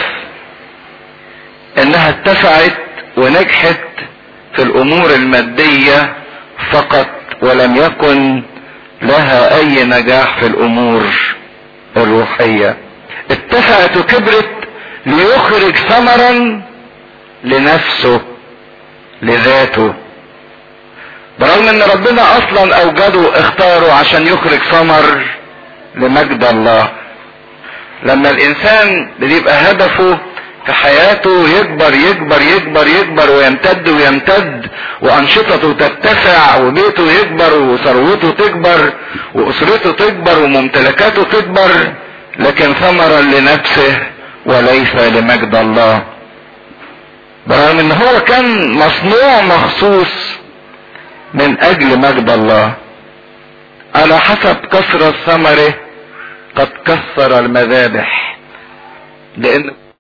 انها اتسعت ونجحت في الامور المادية فقط ولم يكن لها اي نجاح في الامور الروحية اتسعت وكبرت ليخرج ثمرا لنفسه لذاته برغم ان ربنا اصلا اوجده اختاره عشان يخرج ثمر لمجد الله لما الانسان بيبقى هدفه في حياته يكبر يكبر يكبر يكبر ويمتد ويمتد وانشطته تتسع وبيته يكبر وثروته تكبر واسرته تكبر وممتلكاته تكبر لكن ثمرا لنفسه وليس لمجد الله برغم ان هو كان مصنوع مخصوص من اجل مجد الله على حسب كثرة ثمره قد كثر المذابح لان